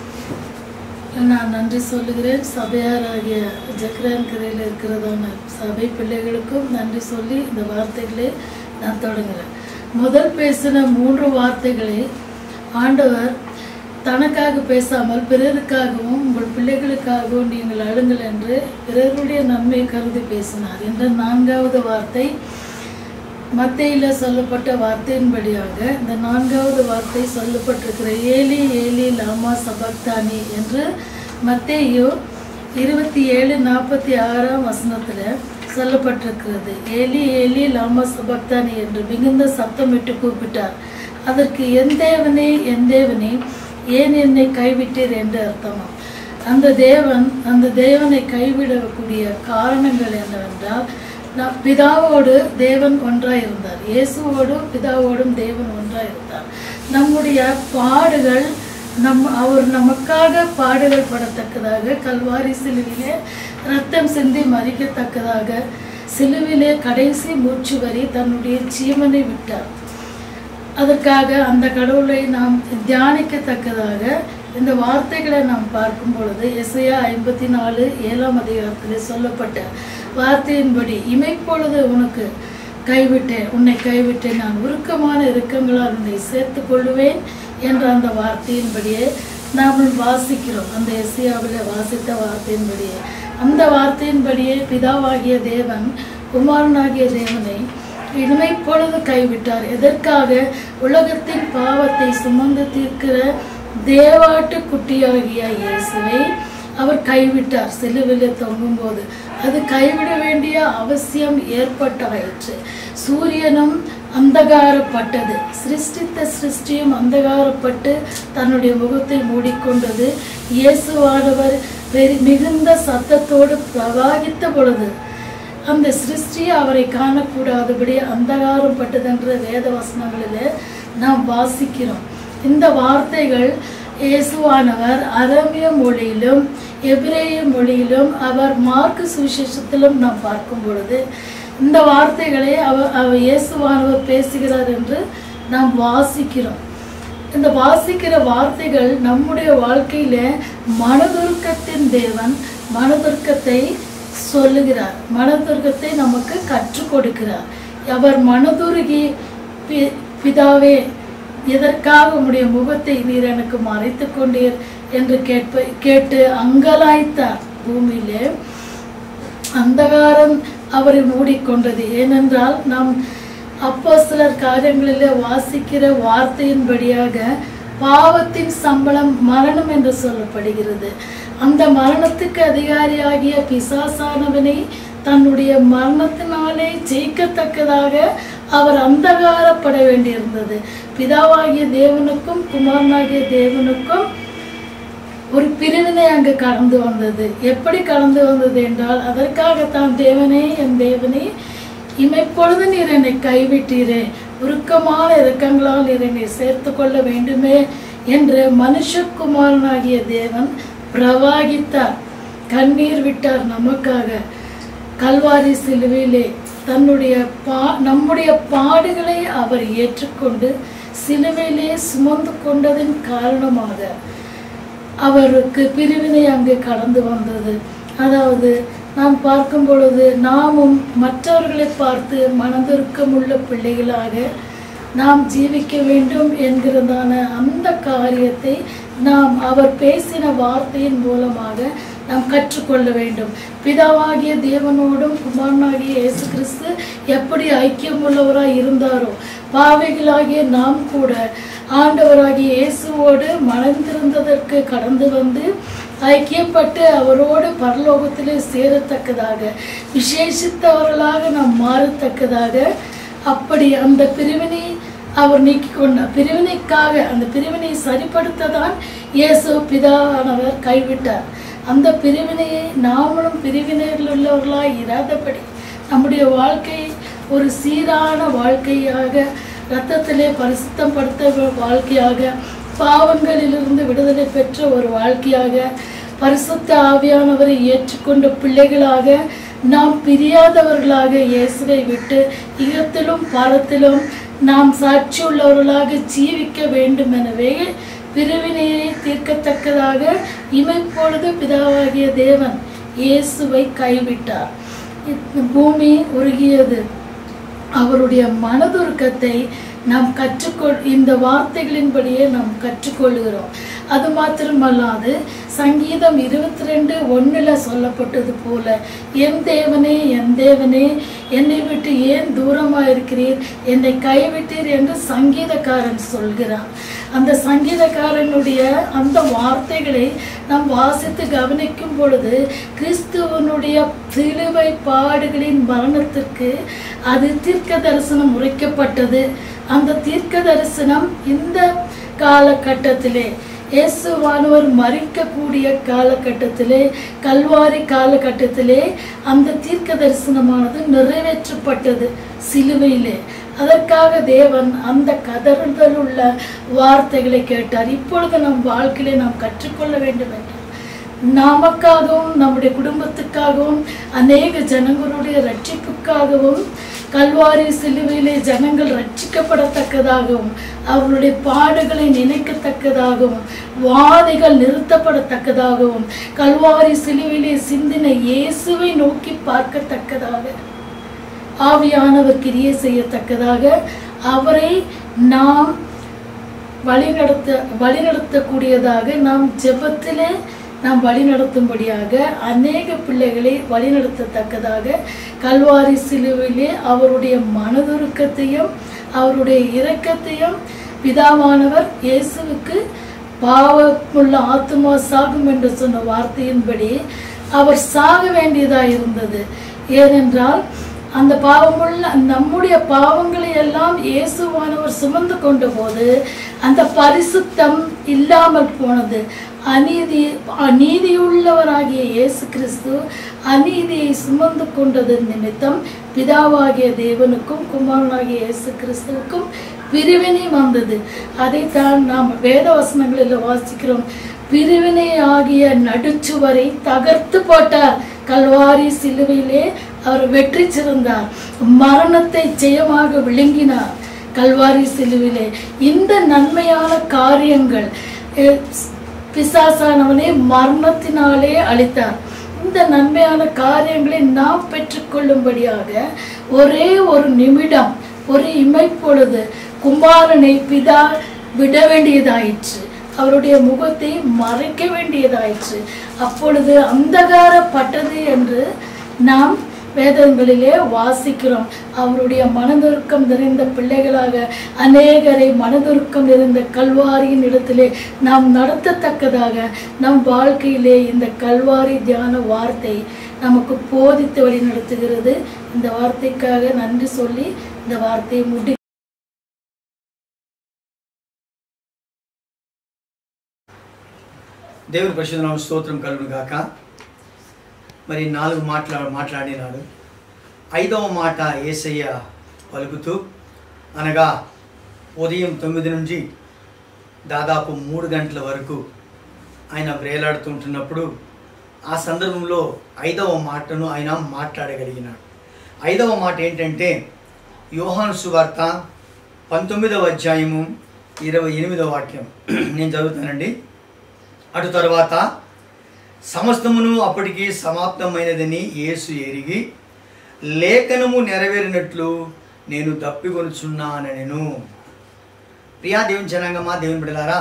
நான் நன்றி சொல்லுகிறேன் சபையாராகிய ஜக்ரான் கரையில் இருக்கிறதான சபை பிள்ளைகளுக்கும் நன்றி சொல்லி இந்த வார்த்தைகளை நான் தொடங்குகிறேன் முதல் பேசின மூன்று வார்த்தைகளை ஆண்டவர் தனக்காக பேசாமல் பிறருக்காகவும் உங்கள் பிள்ளைகளுக்காகவும் நீங்கள் அழுங்கள் என்று பிறருடைய நன்மையை கருதி பேசினார் என்ற நான்காவது வார்த்தை மத்தையில சொல்லப்பட்ட வார்த்தையின்படியாக இந்த நான்காவது வார்த்தை சொல்லப்பட்டிருக்கிற ஏலி ஏலி லாமா சபக்தானி என்று மத்தேயு இருபத்தி ஏழு நாற்பத்தி ஆறாம் வசனத்தில் சொல்லப்பட்டிருக்கிறது ஏலி ஏலி லாமா சபக்தானி என்று மிகுந்த சத்தமிட்டு கூப்பிட்டார் அதற்கு என் தேவனே என் தேவனே ஏன் என்னை கைவிட்டீர் என்று அர்த்தமாம் அந்த தேவன் அந்த தேவனை கைவிடக்கூடிய காரணங்கள் என்னவென்றால் நம் பிதாவோடு தேவன் ஒன்றாய் இருந்தார் இயேசுவோடு பிதாவோடும் தேவன் ஒன்றாய் இருந்தார் நம்முடைய பாடுகள் நம் அவர் நமக்காக பாடுகள் படத்தக்கதாக கல்வாரி சிலுவிலே ரத்தம் சிந்தி மறிக்கத்தக்கதாக சிலுவிலே கடைசி மூச்சு வரி தன்னுடைய ஜீவனை விட்டார் அதற்காக அந்த கடவுளை நாம் தியானிக்கத்தக்கதாக இந்த வார்த்தைகளை நாம் பார்க்கும் பொழுது எஸ்ஐயா ஐம்பத்தி நாலு ஏழாம் அதிகாரத்தில் சொல்லப்பட்ட வார்த்தையின்படி இமைப்பொழுது உனக்கு கைவிட்டேன் உன்னை கைவிட்டேன் நான் உருக்கமான இறுக்கங்களால் உன்னை சேர்த்து கொள்ளுவேன் என்ற அந்த வார்த்தையின்படியே நாம் வாசிக்கிறோம் அந்த எஸ்ஐயாவில் வாசித்த வார்த்தையின்படியே அந்த வார்த்தையின்படியே பிதாவாகிய தேவன் குமாரனாகிய தேவனை இனிமை பொழுது கைவிட்டார் எதற்காக உலகத்தின் பாவத்தை சுமந்து தீர்க்கிற தேவாட்டு குட்டியாகிய இயேசுவை அவர் கைவிட்டார் சிலுவிலே தொங்கும்போது அது கைவிட வேண்டிய அவசியம் ஏற்பட்டாயிற்று சூரியனும் அந்தகாரப்பட்டது சிருஷ்டித்த சிருஷ்டியும் அந்தகாரப்பட்டு தன்னுடைய முகத்தை மூடிக்கொண்டது இயேசுவானவர் பெரி மிகுந்த சத்தத்தோடு பிரவாகித்த பொழுது அந்த சிருஷ்டியை அவரை காணக்கூடாதபடி அந்தகாரம் பட்டதென்ற வேத வசனங்களிலே நாம் வாசிக்கிறோம் இந்த வார்த்தைகள் இயேசுவானவர் அரபிய மொழியிலும் எபிரேய மொழியிலும் அவர் மார்க்கு சுவிசேஷத்திலும் நாம் பார்க்கும் பொழுது இந்த வார்த்தைகளை அவர் அவர் இயேசுவானவர் பேசுகிறார் என்று நாம் வாசிக்கிறோம் இந்த வாசிக்கிற வார்த்தைகள் நம்முடைய வாழ்க்கையில மனதுருக்கத்தின் தேவன் மனதுருக்கத்தை சொல்லுகிறார் மனதுருக்கத்தை நமக்கு கற்றுக் கொடுக்கிறார் அவர் மனதுருகி பி- பிதாவே எதற்காக உம்முடைய முகத்தை நீர் எனக்கு மறைத்துக் கொண்டீர் என்று கேட்ப கேட்டு அங்கலாய்த்தார் பூமியிலே அந்தகாரம் அவரை மூடிக்கொண்டது ஏனென்றால் நாம் அப்போ சிலர் காரியங்களிலே வாசிக்கிற வார்த்தையின்படியாக பாவத்தின் சம்பளம் மரணம் என்று சொல்லப்படுகிறது அந்த மரணத்துக்கு அதிகாரியாகிய பிசாசானவனை தன்னுடைய மரணத்தினாலே ஜெயிக்கத்தக்கதாக அவர் அந்தகாரப்பட வேண்டியிருந்தது பிதாவாகிய தேவனுக்கும் குமாரனாகிய தேவனுக்கும் ஒரு பிரிவினை அங்கு கடந்து வந்தது எப்படி கடந்து வந்தது என்றால் அதற்காகத்தான் தேவனே என் தேவனே இமைப்பொழுது நீர் என்னை கைவிட்டீரே உருக்கமான இரக்கங்களால் நீர் என்னை சேர்த்து கொள்ள வேண்டுமே என்று மனுஷகுமாரனாகிய தேவன் பிரவாகித்தார் கண்ணீர் விட்டார் நமக்காக கல்வாரி சிலுவையிலே தன்னுடைய பா நம்முடைய பாடுகளை அவர் ஏற்றுக்கொண்டு சிலுவையிலே சுமந்து கொண்டதின் காரணமாக அவருக்கு பிரிவினை அங்கே கடந்து வந்தது அதாவது நாம் பார்க்கும் பொழுது நாமும் மற்றவர்களை பார்த்து மனதிற்கமுள்ள பிள்ளைகளாக நாம் ஜீவிக்க வேண்டும் என்கிறதான அந்த காரியத்தை நாம் அவர் பேசின வார்த்தையின் மூலமாக நாம் கற்றுக்கொள்ள வேண்டும் பிதாவாகிய தேவனோடும் குமாரனாகிய இயேசு கிறிஸ்து எப்படி ஐக்கியமுள்ளவராய் இருந்தாரோ பாவைகளாகிய நாம் கூட ஆண்டவராகிய இயேசுவோடு மணந்திருந்ததற்கு கடந்து வந்து ஐக்கியப்பட்டு அவரோடு பரலோகத்திலே சேரத்தக்கதாக விசேஷித்தவர்களாக நாம் மாறத்தக்கதாக அப்படி அந்த பிரிவினை அவர் நீக்கி கொண்டார் பிரிவினைக்காக அந்த பிரிவினையை சரிப்படுத்த தான் இயேசு பிதாவானவர் கைவிட்டார் அந்த பிரிவினையை நாமளும் பிரிவினையில் உள்ளவர்களாய் இராதபடி நம்முடைய வாழ்க்கை ஒரு சீரான வாழ்க்கையாக இரத்தத்திலே பரிசுத்தம் படுத்த வாழ்க்கையாக பாவங்களிலிருந்து விடுதலை பெற்ற ஒரு வாழ்க்கையாக பரிசுத்த ஆவியானவரை ஏற்றுக்கொண்ட பிள்ளைகளாக நாம் பிரியாதவர்களாக இயேசுவை விட்டு இகத்திலும் பாரத்திலும் நாம் சாட்சியுள்ளவர்களாக ஜீவிக்க வேண்டும் எனவே பிரிவினையை தீர்க்கத்தக்கதாக இமைப்பொழுது பிதாவாகிய தேவன் இயேசுவை கைவிட்டார் இந்த பூமி உருகியது அவருடைய மனதுருக்கத்தை நாம் கற்றுக்கொள் இந்த வார்த்தைகளின்படியே நாம் கற்றுக்கொள்கிறோம் அது மாத்திரமல்லாது சங்கீதம் இருபத்தி ரெண்டு ஒன்றில் சொல்லப்பட்டது போல என் தேவனே என் தேவனே என்னை விட்டு ஏன் தூரமாக இருக்கிறீர் என்னை கைவிட்டீர் என்று சங்கீதக்காரன் சொல்கிறான் அந்த சங்கீதக்காரனுடைய அந்த வார்த்தைகளை நாம் வாசித்து கவனிக்கும் பொழுது கிறிஸ்துவனுடைய சிலுவை பாடுகளின் மரணத்திற்கு அது தீர்க்க தரிசனம் உரைக்கப்பட்டது அந்த தீர்க்க தரிசனம் இந்த காலகட்டத்திலே இயேசுவானவர் மறிக்கக்கூடிய காலகட்டத்திலே கல்வாரி காலகட்டத்திலே அந்த தீர்க்க தரிசனமானது நிறைவேற்றப்பட்டது சிலுவையிலே அதற்காக தேவன் அந்த கதறுதல் உள்ள வார்த்தைகளை கேட்டார் இப்பொழுது நம் வாழ்க்கையிலே நாம் கற்றுக்கொள்ள வேண்டும் என்று நமக்காகவும் நம்முடைய குடும்பத்துக்காகவும் அநேக ஜனங்களுடைய ரட்சிப்புக்காகவும் கல்வாரி சிலுவையிலே ஜனங்கள் ரட்சிக்கப்படத்தக்கதாகவும் அவர்களுடைய பாடுகளை நினைக்கத்தக்கதாகவும் வாதைகள் நிறுத்தப்படத்தக்கதாகவும் கல்வாரி சிலுவையிலே சிந்தின இயேசுவை நோக்கி பார்க்கத்தக்கதாக ஆவியானவர் கிரியை செய்யத்தக்கதாக அவரை நாம் வழிநடத்த வழிநடத்தக்கூடியதாக நாம் ஜெபத்திலே நாம் வழிநடத்தும்படியாக அநேக பிள்ளைகளை வழிநடத்தத்தக்கதாக கல்வாரி சிலுவையிலே அவருடைய மனதுருக்கத்தையும் அவருடைய இரக்கத்தையும் பிதாவானவர் இயேசுவுக்கு பாவமுள்ள ஆத்துமா சாகும் என்று சொன்ன வார்த்தையின்படி அவர் சாக வேண்டியதாக இருந்தது ஏனென்றால் அந்த பாவமுள்ள நம்முடைய பாவங்களை எல்லாம் இயேசுவானவர் சுமந்து கொண்ட போது அந்த பரிசுத்தம் இல்லாமல் போனது அநீதி அநீதியுள்ளவராகிய இயேசு கிறிஸ்து அநீதியை சுமந்து கொண்டது நிமித்தம் பிதாவாகிய தேவனுக்கும் குமாரனாகிய இயேசு கிறிஸ்துவுக்கும் பிரிவினை வந்தது அதைத்தான் நாம் வேத வசனங்களில் வாசிக்கிறோம் பிரிவினை ஆகிய நடுச்சுவரை தகர்த்து போட்டார் கல்வாரி சிலுவையிலே அவர் வெற்றி சிறந்தார் மரணத்தை ஜெயமாக விழுங்கினார் கல்வாரி சிலுவிலே இந்த நன்மையான காரியங்கள் அஹ், பிசாசானவனை மரணத்தினாலே அழித்தார் இந்த நன்மையான காரியங்களை நாம் பெற்றுக்கொள்ளும்படியாக ஒரே ஒரு நிமிடம் ஒரு இமைப்பொழுது குமாரனை பிதா விட வேண்டியதாயிற்று அவருடைய முகத்தை மறைக்க வேண்டியதாயிற்று அப்பொழுது அந்தகாரப்பட்டது என்று நாம் வேதங்களிலே வாசிக்கிறோம் அவருடைய மனதுருக்கம் நிறைந்த பிள்ளைகளாக அநேகரை மனதுருக்கம் நிறைந்த கல்வாரியின் இடத்திலே நாம் நடத்தத்தக்கதாக நம் வாழ்க்கையிலே இந்த கல்வாரி தியான வார்த்தை நமக்கு போதித்து வழி நடத்துகிறது இந்த வார்த்தைக்காக நன்றி சொல்லி இந்த வார்த்தையை முடி దేవుని పరిశుద్ధనామ స్తోత్రం కలుగును గాక మరి నాలుగు మాట్లా మాట్లాడినాడు ఐదవ మాట ఏసయ్య పలుకుతూ అనగా ఉదయం తొమ్మిది నుంచి దాదాపు మూడు గంటల వరకు ఆయన వేలాడుతుంటున్నప్పుడు ఆ సందర్భంలో ఐదవ మాటను ఆయన మాట్లాడగలిగినాడు ఐదవ మాట ఏంటంటే యోహాను సువార్త పంతొమ్మిదవ అధ్యాయము ఇరవై ఎనిమిదవ వాక్యం నేను చదువుతానండి అటు తర్వాత సమస్తమును అప్పటికి సమాప్తమైనదని యేసు ఎరిగి లేఖనము నెరవేరినట్లు నేను దప్పికొనుచున్నానెను ప్రియా దేవుని జనాంగమా దేవుని బిడలారా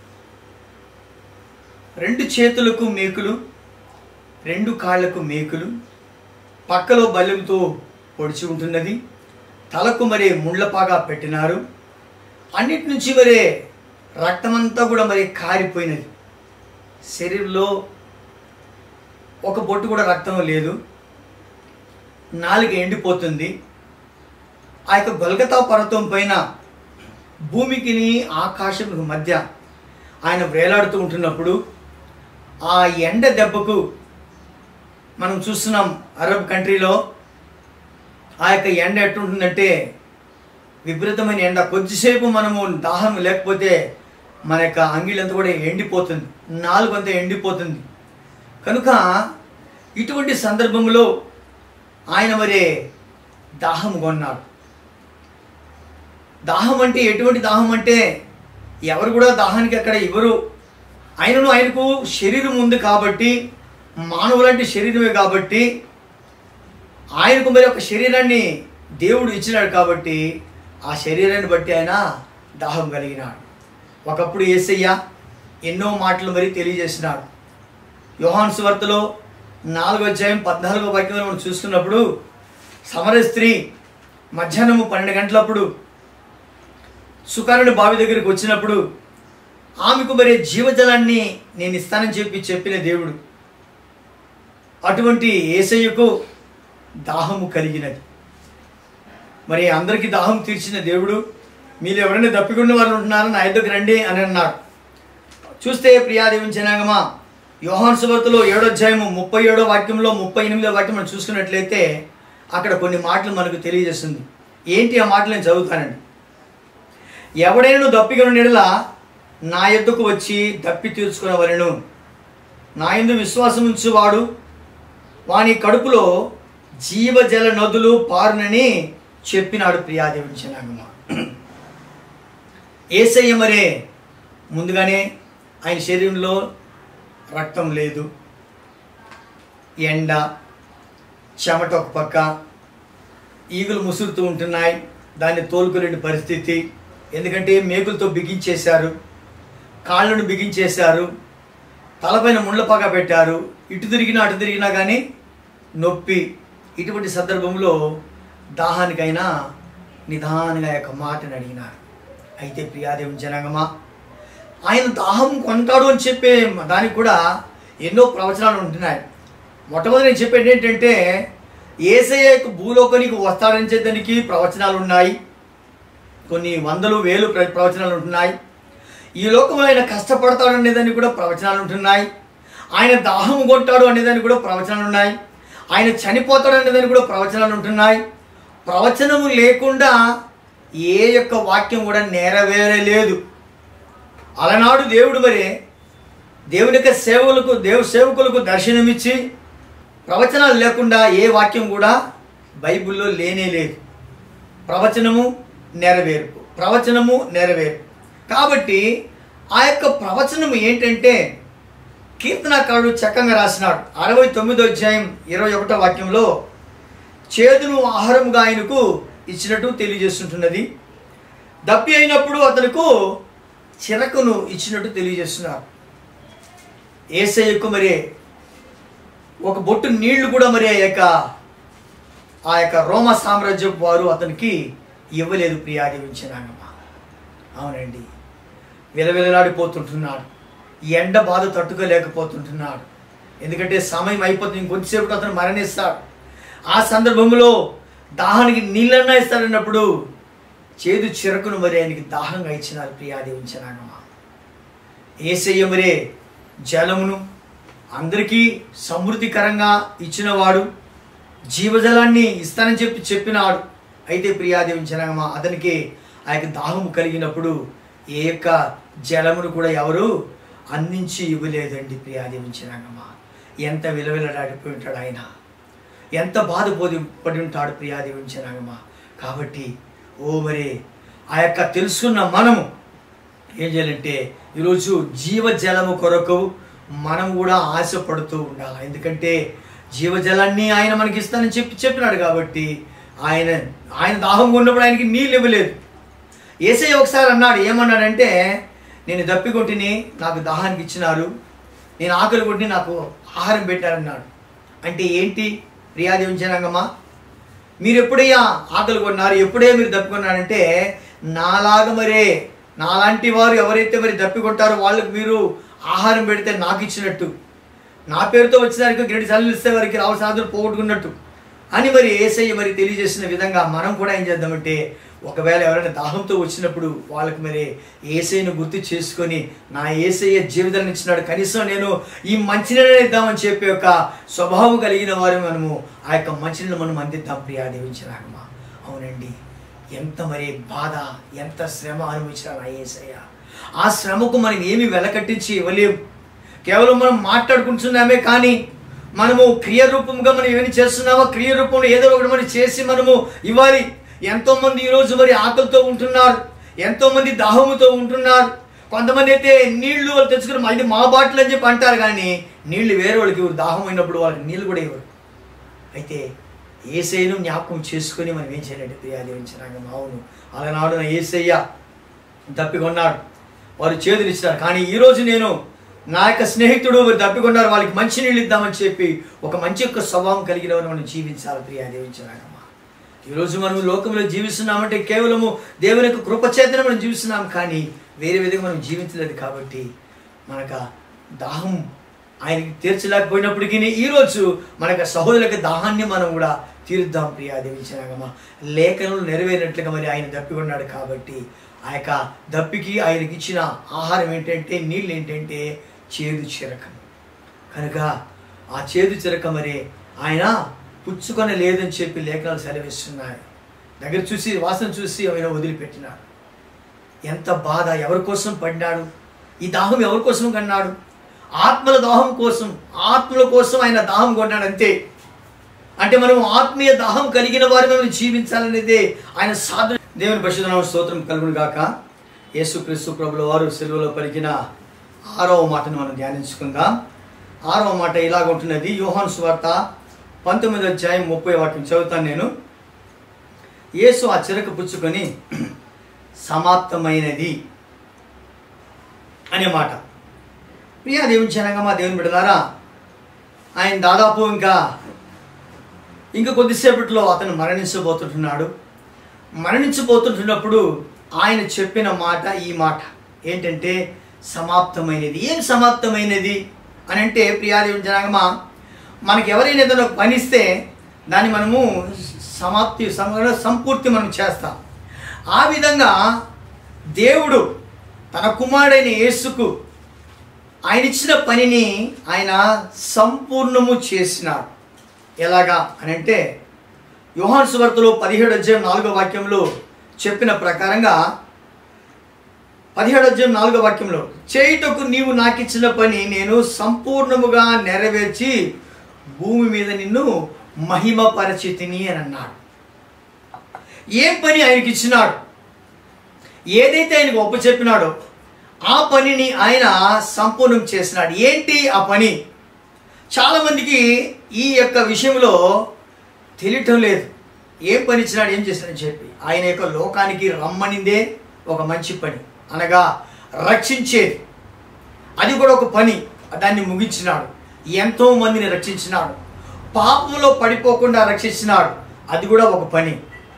రెండు చేతులకు మేకులు రెండు కాళ్లకు మేకులు పక్కలో బల్లెంతో పొడిచి ఉంటున్నది తలకు మరి ముళ్ళపాగా పెట్టినారు అన్నిటి నుంచి మరి రక్తమంతా కూడా మరి కారిపోయినది శరీరంలో ఒక బొట్టు కూడా రక్తం లేదు నాలుక ఎండిపోతుంది ఆ యొక్క గొల్గతా పర్వతం పైన భూమికిని ఆకాశం మధ్య ఆయన వేలాడుతూ ఉంటున్నప్పుడు ఆ ఎండ దెబ్బకు మనం చూస్తున్నాం అరబ్ కంట్రీలో ఆ యొక్క ఎండ ఎట్టుంటుందంటే విపరీతమైన ఎండ కొద్దిసేపు మనము దాహం లేకపోతే మన యొక్క అంగిలంతా కూడా ఎండిపోతుంది నాలుగు అంతా ఎండిపోతుంది కనుక ఇటువంటి సందర్భంలో ఆయన మరి దాహం కొన్నాడు దాహం అంటే ఎటువంటి దాహం అంటే ఎవరు కూడా దాహానికి అక్కడ ఇవ్వరు ఆయనను ఆయనకు శరీరం ఉంది కాబట్టి మానవులంటే శరీరమే కాబట్టి ఆయనకు మరి ఒక శరీరాన్ని దేవుడు ఇచ్చినాడు కాబట్టి ఆ శరీరాన్ని బట్టి ఆయన దాహం కలిగినాడు ఒకప్పుడు ఏసయ్య ఎన్నో మాటలు మరి తెలియజేసినాడు యోహాన్ సువార్తలో నాలుగో అధ్యాయం పద్నాలుగో వాక్యంలో మనం చూస్తున్నప్పుడు సమర స్త్రీ మధ్యాహ్నము పన్నెండు గంటలప్పుడు సుకారుని బావి దగ్గరికి వచ్చినప్పుడు ఆమెకు మరి జీవజలాన్ని నేను ఇస్తానని చెప్పి చెప్పిన దేవుడు అటువంటి ఏసయ్యకు దాహము కలిగినది మరి అందరికీ దాహం తీర్చిన దేవుడు మీరు ఎవరైనా దప్పికొన్న వాళ్ళు ఉంటున్నారో నా ఎద్దుకు రండి అని అన్నాడు చూస్తే ప్రియాదేవి జనాంగమా యోహాన్ సువార్తలో ఏడో అధ్యాయము ముప్పై ఏడో వాక్యంలో ముప్పై ఎనిమిదో వాక్యం మనం చూసుకున్నట్లయితే అక్కడ కొన్ని మాటలు మనకు తెలియజేస్తుంది ఏంటి ఆ మాటలు నేను చదువుతానండి ఎవడైనా దప్పికొన నిడల నా ఎద్దుకు వచ్చి దప్పి తీర్చుకునేవలను నా ఎందు విశ్వాసం ఉంచువాడు వాని కడుపులో జీవజల నదులు పారునని చెప్పినాడు ప్రియాదేవి జనాంగమా ఏసయ్య మరే ముందుగానే ఆయన శరీరంలో రక్తం లేదు ఎండ చెమట ఒక పక్క ఈగలు ముసురుతూ ఉంటున్నాయి దాన్ని తోలుకునే పరిస్థితి ఎందుకంటే మేకులతో బిగించేశారు కాళ్ళను బిగించేశారు తలపైన ముళ్ళపాగా పెట్టారు ఇటు తిరిగినా అటు తిరిగినా కానీ నొప్పి ఇటువంటి సందర్భంలో దాహానికైనా నిదానంగా యొక్క మాటను అడిగినారు అయితే ప్రియాదేవి జనాంగమా ఆయన దాహం కొంటాడు అని చెప్పే దానికి కూడా ఎన్నో ప్రవచనాలు ఉంటున్నాయి మొట్టమొదటి నేను చెప్పేది ఏంటంటే ఏసయ్యకు భూలోకానికి వస్తాడని చెప్పడానికి ప్రవచనాలు ఉన్నాయి కొన్ని వందలు వేలు ప్ర- ప్రవచనాలు ఉంటున్నాయి ఈ లోకంలో ఆయన కష్టపడతాడు అనేదానికి కూడా ప్రవచనాలు ఉంటున్నాయి ఆయన దాహం కొంటాడు అనేదానికి కూడా ప్రవచనాలు ఉన్నాయి ఆయన చనిపోతాడు అనేదానికి కూడా ప్రవచనాలు ఉంటున్నాయి ప్రవచనము లేకుండా ఏ యొక్క వాక్యం కూడా నెరవేరలేదు అలనాడు దేవుడు మరి దేవుని యొక్క సేవకులకు దేవు సేవకులకు దర్శనమిచ్చి ప్రవచనాలు లేకుండా ఏ వాక్యం కూడా బైబిల్లో లేనే లేదు ప్రవచనము నెరవేర్పు ప్రవచనము నెరవేర్పు కాబట్టి ఆ యొక్క ప్రవచనం ఏంటంటే కీర్తనకారుడు చక్కగా రాసినాడు అరవై తొమ్మిదో అధ్యాయం ఇరవై ఒకటో వాక్యంలో చేదును ఆహారముగా ఆయనకు ఇచ్చినట్టు తెలియజేస్తుంటున్నది దప్పి అయినప్పుడు అతనుకు చిరకును ఇచ్చినట్టు తెలియజేస్తున్నారు ఏసయ్యకు మరి ఒక బొట్టు నీళ్లు కూడా మరి ఆ యొక్క ఆ యొక్క రోమ సామ్రాజ్యం వారు అతనికి ఇవ్వలేదు ప్రియాదేవించినాగమ్మ అవునండి విలవిలలాడిపోతుంటున్నాడు ఎండ బాధ తట్టుకోలేకపోతుంటున్నాడు ఎందుకంటే సమయం అయిపోతుంది ఇంకొంచెంసేపు అతను మరణిస్తాడు ఆ సందర్భంలో దాహానికి నీళ్ళన్నా ఇస్తాడన్నప్పుడు చేదు చిరకును మరి ఆయనకి దాహంగా ఇచ్చినారు ప్రియాదేవించినాగమ్మ ఏసయ్య మరే జలమును అందరికీ సమృద్ధికరంగా ఇచ్చినవాడు జీవజలాన్ని ఇస్తానని చెప్పి చెప్పినాడు అయితే ప్రియాదేవించనగమా అతనికి ఆ యొక్క దాహము కలిగినప్పుడు ఏ యొక్క జలమును కూడా ఎవరు అందించి ఇవ్వలేదండి ప్రియాదేవించనగమా ఎంత విలవిలడాడిపోయి ఉంటాడు ఆయన ఎంత బాధపోది పడి ఉంటాడు ప్రియాది ఉంచనాగమా కాబట్టి ఓ మరి ఆ యొక్క తెలుసుకున్న మనము ఏం చేయాలంటే ఈరోజు జీవజలము కొరకు మనం కూడా ఆశపడుతూ ఉండాలి ఎందుకంటే జీవజలాన్ని ఆయన మనకి ఇస్తానని చెప్పి చెప్పినాడు కాబట్టి ఆయన ఆయన దాహం ఉన్నప్పుడు ఆయనకి నీళ్ళు ఇవ్వలేదు ఏసై ఒకసారి అన్నాడు ఏమన్నాడంటే నేను దప్పికొట్టిని నాకు దాహానికి ఇచ్చినారు నేను ఆకలి కొట్టి నాకు ఆహారం పెట్టారన్నాడు అంటే ఏంటి ప్రియాది ఉంచానంగమ్మా మీరు ఎప్పుడయ్యా ఆకలి కొన్నారు ఎప్పుడే మీరు దప్పుకున్నారంటే నాలాగా మరే నాలాంటి వారు ఎవరైతే మరి దప్పికొంటారో వాళ్ళకి మీరు ఆహారం పెడితే నాకు ఇచ్చినట్టు నా పేరుతో వచ్చేసరికి గిరటి చల్లు ఇస్తే వారికి రావాల్సిన ఆదులు పోగొట్టుకున్నట్టు అని మరి ఏసయ్య మరి తెలియజేసిన విధంగా మనం కూడా ఏం చేద్దామంటే ఒకవేళ ఎవరైనా దాహంతో వచ్చినప్పుడు వాళ్ళకి మరి ఏసైను గుర్తు చేసుకొని నా ఏసయ్య జీవితాన్ని ఇచ్చినాడు కనీసం నేను ఈ మంచినీళ్ళని ఇద్దామని చెప్పే ఒక స్వభావం కలిగిన వారు మనము ఆ యొక్క మంచినీళ్ళు మనం అందిద్దాం ప్రియా దేవించరాగమా అవునండి ఎంత మరి బాధ ఎంత శ్రమ అనుభవించిన నా ఏసయ్య ఆ శ్రమకు మనం ఏమి వెలకట్టించి ఇవ్వలేం కేవలం మనం మాట్లాడుకుంటున్నామే కానీ మనము క్రియ రూపంగా మనం ఏమైనా చేస్తున్నామో క్రియ రూపంలో ఏదో ఒకటి మనం చేసి మనము ఇవ్వాలి ఎంతో మంది ఈరోజు మరి ఆకలితో ఉంటున్నారు ఎంతో మంది దాహముతో ఉంటున్నారు కొంతమంది అయితే నీళ్లు వాళ్ళు తెచ్చుకుని మళ్ళీ మా బాటిల్ అని చెప్పి అంటారు కానీ నీళ్లు వేరే వాళ్ళకి ఇవ్వరు దాహం అయినప్పుడు వాళ్ళకి నీళ్ళు కూడా ఇవ్వరు అయితే ఏసైను జ్ఞాపకం చేసుకొని మనం ఏం చేయాలంటే ప్రియాదేవించినాక అవును అలనాడు నా ఏసయ్య తప్పికొన్నాడు వారు చేతులు ఇచ్చినారు కానీ ఈరోజు నేను నా యొక్క స్నేహితుడు వారు తప్పికొన్నారు వాళ్ళకి మంచి నీళ్ళు ఇద్దామని చెప్పి ఒక మంచి యొక్క స్వభావం కలిగిన వారు మనం జీవించాలి ప్రియాదేవించినాకమ్మా ఈరోజు మనం లోకంలో జీవిస్తున్నామంటే కేవలము దేవుని యొక్క కృపచేతన మనం జీవిస్తున్నాం కానీ వేరే విధంగా మనం జీవించలేదు కాబట్టి మనకు ఆ దాహం ఆయనకి తీర్చలేకపోయినప్పటికీ ఈరోజు మనకు సహోదరులకి దాహాన్ని మనం కూడా తీరుద్దాం ప్రియా దేవించినాగమ్మ లేఖనంలో నెరవేరినట్లుగా మరి ఆయన దప్పికొన్నాడు కాబట్టి ఆ యొక్క దప్పికి ఆయనకి ఇచ్చిన ఆహారం ఏంటంటే నీళ్ళు ఏంటంటే చేదు చిరకం కనుక ఆ చేదు చిరక మరి ఆయన పుచ్చుకొని లేదని చెప్పి లేఖనాలు సెలవిస్తున్నాయి దగ్గర చూసి వాసన చూసి ఆయన వదిలిపెట్టినాడు ఎంత బాధ ఎవరి కోసం పడినాడు ఈ దాహం ఎవరి కోసం కన్నాడు ఆత్మల దాహం కోసం ఆత్మల కోసం ఆయన దాహం కొన్నాడు అంతే అంటే మనం ఆత్మీయ దాహం కలిగిన వారి మనం జీవించాలనేదే ఆయన సాధన దేవుని పరిశుధనామ స్తోత్రం కలుగును గాక యేసుక్రీస్తు ప్రభుల వారు సెలవులో పలికిన ఆరవ మాటను మనం ధ్యానించుకుందాం ఆరవ మాట ఇలాగ ఉంటున్నది యోహాను సువార్త పంతొమ్మిది అధ్యాయం ముప్పై వాక్యం చదువుతాను నేను యేసు ఆ చిరక పుచ్చుకొని సమాప్తమైనది అనే మాట ప్రియా దేవుని జనంగా మా దేవుని బిడ్డలారా ఆయన దాదాపు ఇంకా ఇంకా కొద్దిసేపట్లో అతను మరణించబోతుంటున్నాడు మరణించబోతుంటున్నప్పుడు ఆయన చెప్పిన మాట ఈ మాట ఏంటంటే సమాప్తమైనది ఏం సమాప్తమైనది అని అంటే ప్రియాదేవి జనాగమా మనకి ఎవరైనా ఏదైనా ఒక పని ఇస్తే దాన్ని మనము సమాప్తి సమ- సంపూర్తి మనం చేస్తాం ఆ విధంగా దేవుడు తన కుమారుడైన యేసుకు ఆయన ఇచ్చిన పనిని ఆయన సంపూర్ణము చేసినాడు ఎలాగా అని అంటే యోహాన్ సువార్తలో పదిహేడు అధ్యాయం నాలుగో వాక్యంలో చెప్పిన ప్రకారంగా పదిహేడు అధ్యాయం నాలుగో వాక్యంలో చేయుటకు నీవు నాకు ఇచ్చిన పని నేను సంపూర్ణముగా నెరవేర్చి భూమి మీద నిన్ను మహిమపరచితిని అని అన్నాడు ఏం పని ఆయనకి ఇచ్చినాడు ఏదైతే ఆయనకు ఒప్పు చెప్పినాడో ఆ పనిని ఆయన సంపూర్ణం చేసినాడు ఏంటి ఆ పని చాలామందికి ఈ యొక్క విషయంలో తెలియటం లేదు ఏం పని ఇచ్చినాడు ఏం చేసినాడని చెప్పి ఆయన యొక్క లోకానికి రమ్మనిందే ఒక మంచి పని అనగా రక్షించేది అది కూడా ఒక పని దాన్ని ముగించినాడు ఎంతో మందిని రక్షించినాడు పాపంలో పడిపోకుండా రక్షించినాడు అది కూడా ఒక పని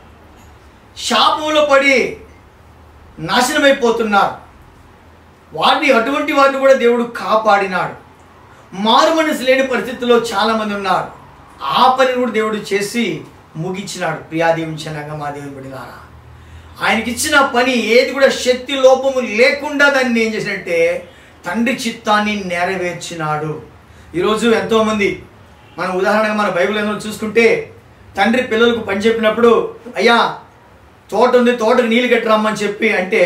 శాపంలో పడి నాశనమైపోతున్నారు వారిని అటువంటి వారిని కూడా దేవుడు కాపాడినాడు మారు మనసు లేని పరిస్థితుల్లో చాలామంది ఉన్నారు ఆ పని కూడా దేవుడు చేసి ముగించినాడు ప్రియాదేవించనగా మా దేవుని బిడ్డలారా ఆయనకి ఇచ్చిన పని ఏది కూడా శక్తి లోపము లేకుండా దాన్ని ఏం చేసినట్టే తండ్రి చిత్తాన్ని నెరవేర్చినాడు ఈరోజు ఎంతోమంది మన ఉదాహరణగా మన బైబిల్ ఏదో చూసుకుంటే తండ్రి పిల్లలకు పని చెప్పినప్పుడు అయ్యా తోట ఉంది తోటకు నీళ్ళు కట్టిరమ్మని చెప్పి అంటే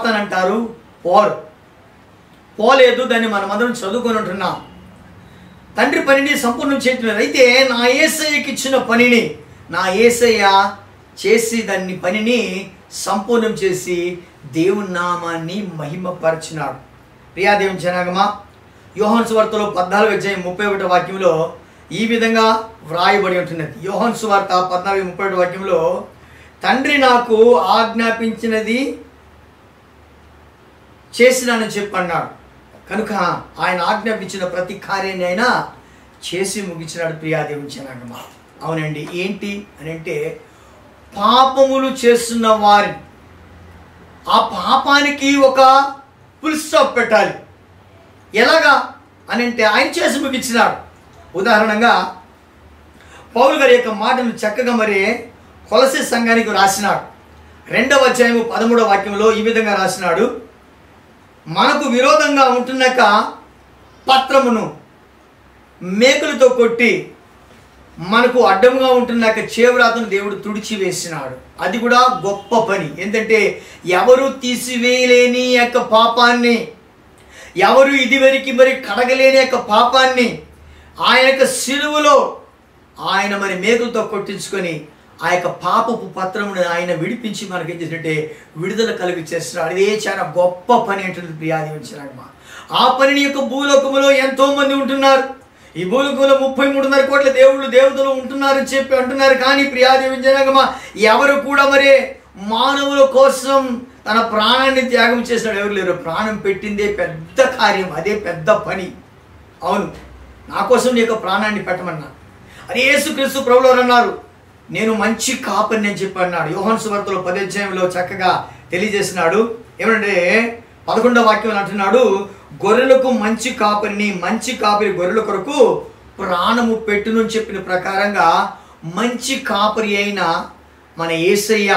పోతానంటారు పోరు పోలేదు దాన్ని మనమందరం చదువుకొని ఉంటున్నాం తండ్రి పనిని సంపూర్ణం చేయట్లేదు అయితే నా ఏసయ్యకి ఇచ్చిన పనిని నా ఏసయ్య చేసి దాన్ని పనిని సంపూర్ణం చేసి దేవుని నామాన్ని మహిమపరిచినాడు ప్రియాదేవుని జనాగమా యోహాన్ సువార్తలో పద్నాలుగు అధ్యాయం ముప్పై ఒకటి వాక్యంలో ఈ విధంగా వ్రాయబడి ఉంటున్నది యోహాన్ సువార్త పద్నాలుగు ముప్పై ఒకటి వాక్యంలో తండ్రి నాకు ఆజ్ఞాపించినది చేసినానని చెప్పి అన్నాడు కనుక ఆయన ఆజ్ఞాపించిన ప్రతి కార్యాన్ని ఆయన చేసి ముగించినాడు ప్రియాదేవి జనాగమ అవునండి ఏంటి అని అంటే పాపములు చేస్తున్న వారి ఆ పాపానికి ఒక ఫుల్ స్టాప్ పెట్టాలి ఎలాగా అని అంటే ఆయన చేసి ముగించినాడు ఉదాహరణగా పౌలు గారి యొక్క మాటను చక్కగా మరి కొలసి సంఘానికి రాసినాడు రెండవ అధ్యాయము పదమూడవ వాక్యంలో ఈ విధంగా రాసినాడు మనకు విరోధంగా ఉంటున్నాక పత్రమును మేకులతో కొట్టి మనకు అడ్డంగా ఉంటున్నాక చేవరాతను దేవుడు తుడిచి వేసినాడు అది కూడా గొప్ప పని ఏంటంటే ఎవరు తీసివేయలేని యొక్క పాపాన్ని ఎవరు ఇదివరకు మరి కడగలేని యొక్క పాపాన్ని ఆయన యొక్క సిలువలో ఆయన మరి మేకులతో కొట్టించుకొని ఆ యొక్క పాపపు పత్రమును ఆయన విడిపించి మనకి ఏం చేసినట్టే విడుదల కలిగి చేస్తున్నాడు అదే చాలా గొప్ప పని అంటుంది ప్రియాదించినమ్మా ఆ పనిని యొక్క భూలోకములో ఎంతో మంది ఉంటున్నారు ఈ భూలోకంలో ముప్పై మూడున్నర కోట్ల దేవుళ్ళు దేవతలు ఉంటున్నారని చెప్పి అంటున్నారు కానీ ప్రియాదేవించనగమా ఎవరు కూడా మరి మానవుల కోసం తన ప్రాణాన్ని త్యాగం చేసినాడు ఎవరు లేరు ప్రాణం పెట్టిందే పెద్ద కార్యం అదే పెద్ద పని అవును నా కోసం నీ యొక్క ప్రాణాన్ని పెట్టమన్నా అది యేసుక్రీస్తు ప్రభులు అన్నారు నేను మంచి కాపని అని చెప్పి అన్నాడు యోహన్ సువార్తలో పదధ్యాయంలో చక్కగా తెలియజేసినాడు ఏమంటే పదకొండవ వాక్యం అంటున్నాడు గొర్రెలకు మంచి కాపరిని మంచి కాపరి గొర్రెల కొరకు ప్రాణము పెట్టును చెప్పిన ప్రకారంగా మంచి కాపరి అయిన మన ఏసయ్య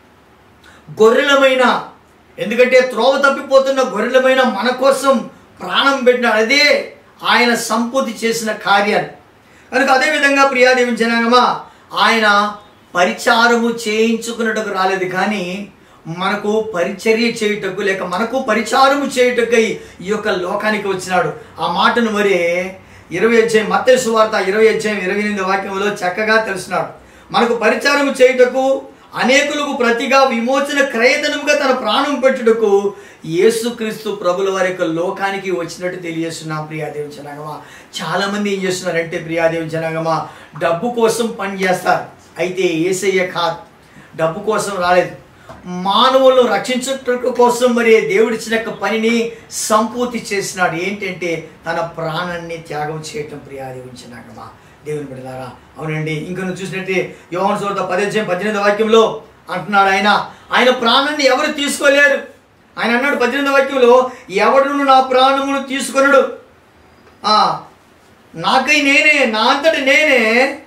గొర్రెలమైన ఎందుకంటే త్రోవ తప్పిపోతున్న గొర్రెలమైన మన కోసం ప్రాణం పెట్టినాడు అదే ఆయన సంపూర్తి చేసిన కార్యాలు కనుక అదేవిధంగా ప్రియాదేవి జనాంగమా ఆయన పరిచారము చేయించుకున్నట్టుకు రాలేదు కానీ మనకు పరిచర్య చేయుటకు లేక మనకు పరిచారము చేయుటకై ఈ యొక్క లోకానికి వచ్చినాడు ఆ మాటను మరి ఇరవై అధ్యాయం మత్తయి సువార్త ఇరవై అధ్యాయం ఇరవై ఎనిమిది వాక్యంలో చక్కగా తెలిసినాడు మనకు పరిచారము చేయుటకు అనేకులకు ప్రతిగా విమోచన క్రయధనముగా తన ప్రాణం పెట్టుటకు యేసుక్రీస్తు ప్రభుల వారి యొక్క లోకానికి వచ్చినట్టు తెలియజేస్తున్నాం ప్రియాదేవి జనాగమా చాలా మంది ఏం చేస్తున్నారంటే ప్రియాదేవి జనాగమా డబ్బు కోసం పని చేస్తారు అయితే ఏసయ్య కాదు డబ్బు కోసం రాలేదు మానవులను రక్షించుట కోసం మరి దేవుడిచ్చిన యొక్క పనిని సంపూర్తి చేసినాడు ఏంటంటే తన ప్రాణాన్ని త్యాగం చేయటం ప్రియాదేవి జనాగమా దేవుని బిడ్డలారా అవునండి ఇంకా నువ్వు చూసినట్టే యోహన్ సోర్త పదిహేను పద్దెనిమిది వాక్యంలో అంటున్నాడు ఆయన ఆయన ప్రాణాన్ని ఎవరు తీసుకోలేరు ఆయన అన్నాడు పద్దెనిమిది వాక్యంలో ఎవడును నా ప్రాణమును తీసుకొనడు ఆ, నాకై నేనే నా అంతటి నేనే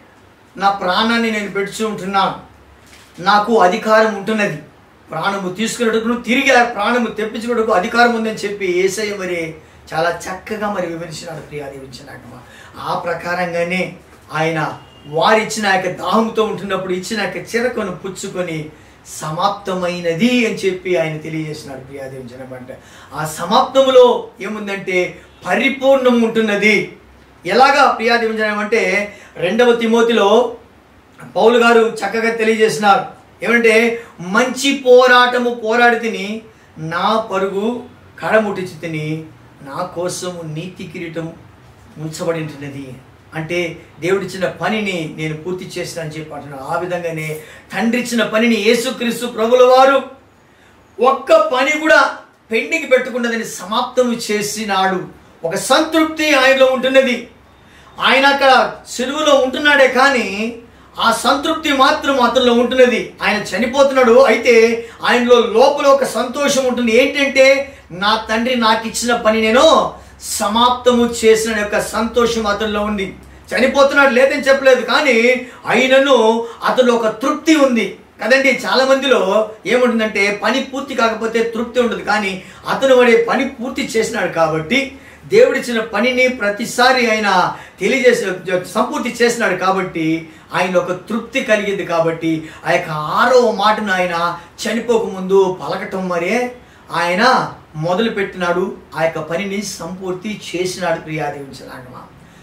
నా ప్రాణాన్ని నేను పెడుచు ఉంటున్నాను నాకు అధికారం ఉంటున్నది ప్రాణము తీసుకున్నట్టుకు తిరిగి ఆ ప్రాణము తెప్పించుకున్నట్టుకు అధికారం ఉందని చెప్పి ఏసయ్య మరి చాలా చక్కగా మరి వివరించినాడు ప్రియాది వించినాకమ్మ ఆ ప్రకారంగానే ఆయన వారు ఇచ్చిన యొక్క దాహంతో ఉంటున్నప్పుడు ఇచ్చిన యొక్క చిరకను పుచ్చుకొని సమాప్తమైనది అని చెప్పి ఆయన తెలియజేసినాడు ప్రియాదేవి జనం అంటే ఆ సమాప్తములో ఏముందంటే పరిపూర్ణం ఉంటున్నది ఎలాగా ప్రియాదేవి జనం అంటే రెండవ తిమోతిలో పౌలు గారు చక్కగా తెలియజేసినారు ఏమంటే మంచి పోరాటము పోరాడి తిని నా పరుగు కడముట్టించి తిని నా కోసము నీతి కిరీటం ఉంచబడి ఉంటున్నది అంటే దేవుడిచ్చిన పనిని నేను పూర్తి చేసిన అని చెప్పి అంటున్నాను ఆ విధంగానే తండ్రి ఇచ్చిన పనిని యేసుక్రీస్తు ప్రభుల వారు ఒక్క పని కూడా పెండింగ్ పెట్టుకున్నదని సమాప్తము చేసినాడు ఒక సంతృప్తి ఆయనలో ఉంటున్నది ఆయన అక్కడ సిలువలో ఉంటున్నాడే కానీ ఆ సంతృప్తి మాత్రం అతనిలో ఉంటున్నది ఆయన చనిపోతున్నాడు అయితే ఆయనలో లోపల ఒక సంతోషం ఉంటుంది ఏంటంటే నా తండ్రి నాకు ఇచ్చిన పని నేను సమాప్తము చేసిన యొక్క సంతోషం అతనిలో ఉంది చనిపోతున్నాడు లేదని చెప్పలేదు కానీ అయినను అతనిలో ఒక తృప్తి ఉంది కదండి చాలా మందిలో ఏముంటుందంటే పని పూర్తి కాకపోతే తృప్తి ఉండదు కానీ అతను వాడి పని పూర్తి చేసినాడు కాబట్టి దేవుడిచ్చిన పనిని ప్రతిసారి ఆయన తెలియజేసి సంపూర్తి చేసినాడు కాబట్టి ఆయన ఒక తృప్తి కలిగింది కాబట్టి ఆ యొక్క ఆరవ మాటను ఆయన చనిపోకముందు పలకటం మరే ఆయన మొదలు పెట్టినాడు ఆ యొక్క పనిని సంపూర్తి చేసినాడు ప్రియాదేవించలాగమా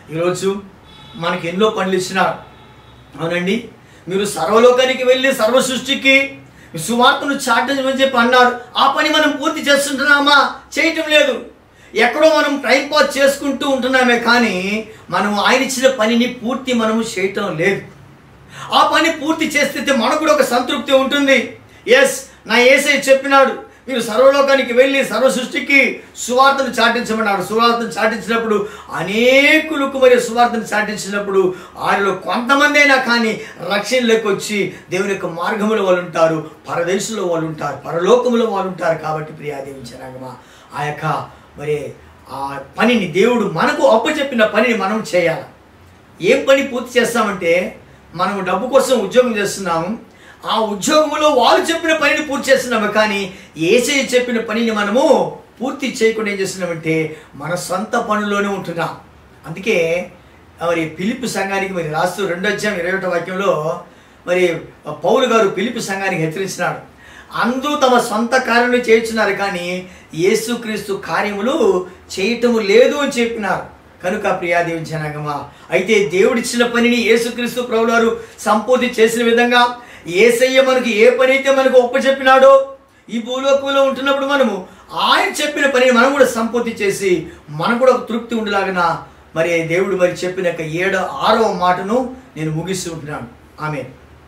ఈరోజు మనకి ఎన్నో పనులు ఇచ్చినారు అవునండి మీరు సర్వలోకానికి వెళ్ళి సర్వ సృష్టికి సువార్తను చాటించమని చెప్పి అన్నారు ఆ పని మనం పూర్తి చేస్తుంటున్నామా చేయటం లేదు ఎక్కడో మనం టైం పాస్ చేసుకుంటూ ఉంటున్నామే కానీ మనం ఆయన ఇచ్చిన పనిని పూర్తి మనము చేయటం లేదు ఆ పని పూర్తి చేస్తే మనకు కూడా ఒక సంతృప్తి ఉంటుంది ఎస్ నా ఏసై చెప్పినాడు మీరు సర్వలోకానికి వెళ్ళి సర్వ సృష్టికి సువార్తను చాటించమన్నాడు సువార్తను చాటించినప్పుడు అనేకులకు మరి సువార్తను చాటించినప్పుడు వారిలో కొంతమంది అయినా కానీ రక్షణలోకి వచ్చి దేవుని యొక్క మార్గంలో వాళ్ళు ఉంటారు పరదేశంలో వాళ్ళు ఉంటారు పరలోకములో వాళ్ళు ఉంటారు కాబట్టి ప్రియాదేవించరాగమా ఆ యొక్క మరి ఆ పనిని దేవుడు మనకు అప్పచెప్పిన పనిని మనం చేయాలి ఏం పని పూర్తి చేస్తామంటే మనం డబ్బు కోసం ఉద్యోగం చేస్తున్నాము ఆ ఉద్యోగంలో వాళ్ళు చెప్పిన పనిని పూర్తి చేస్తున్నాము కానీ ఏసై చెప్పిన పనిని మనము పూర్తి చేయకుండా ఏం చేస్తున్నామంటే మన సొంత పనుల్లోనే ఉంటున్నాం అందుకే మరి పిలుపు సంఘానికి మరి రాస్తూ రెండో అధ్యాయం ఇరవై ఒకటో వాక్యంలో మరి పౌలు గారు పిలుపు సంఘానికి హెచ్చరించినాడు అందరూ తమ సొంత కార్యములు చేయించున్నారు కానీ యేసుక్రీస్తు కార్యములు చేయటము లేదు అని చెప్పినారు కనుక ప్రియాదేవి జనాగమా అయితే దేవుడిచ్చిన పనిని యేసుక్రీస్తు ప్రభువారు సంపూర్తి చేసిన విధంగా ఏసయ్య మనకి ఏ పని అయితే మనకు ఒప్పచెప్పినాడో ఈ భూలోకంలో ఉంటున్నప్పుడు మనము ఆయన చెప్పిన పనిని మనం కూడా సంపూర్తి చేసి మనకు కూడా ఒక తృప్తి ఉండేలాగిన మరి దేవుడు మరి చెప్పిన యొక్క ఏడో ఆరవ మాటను నేను ముగిస్తూ ఉంటున్నాను ఆమె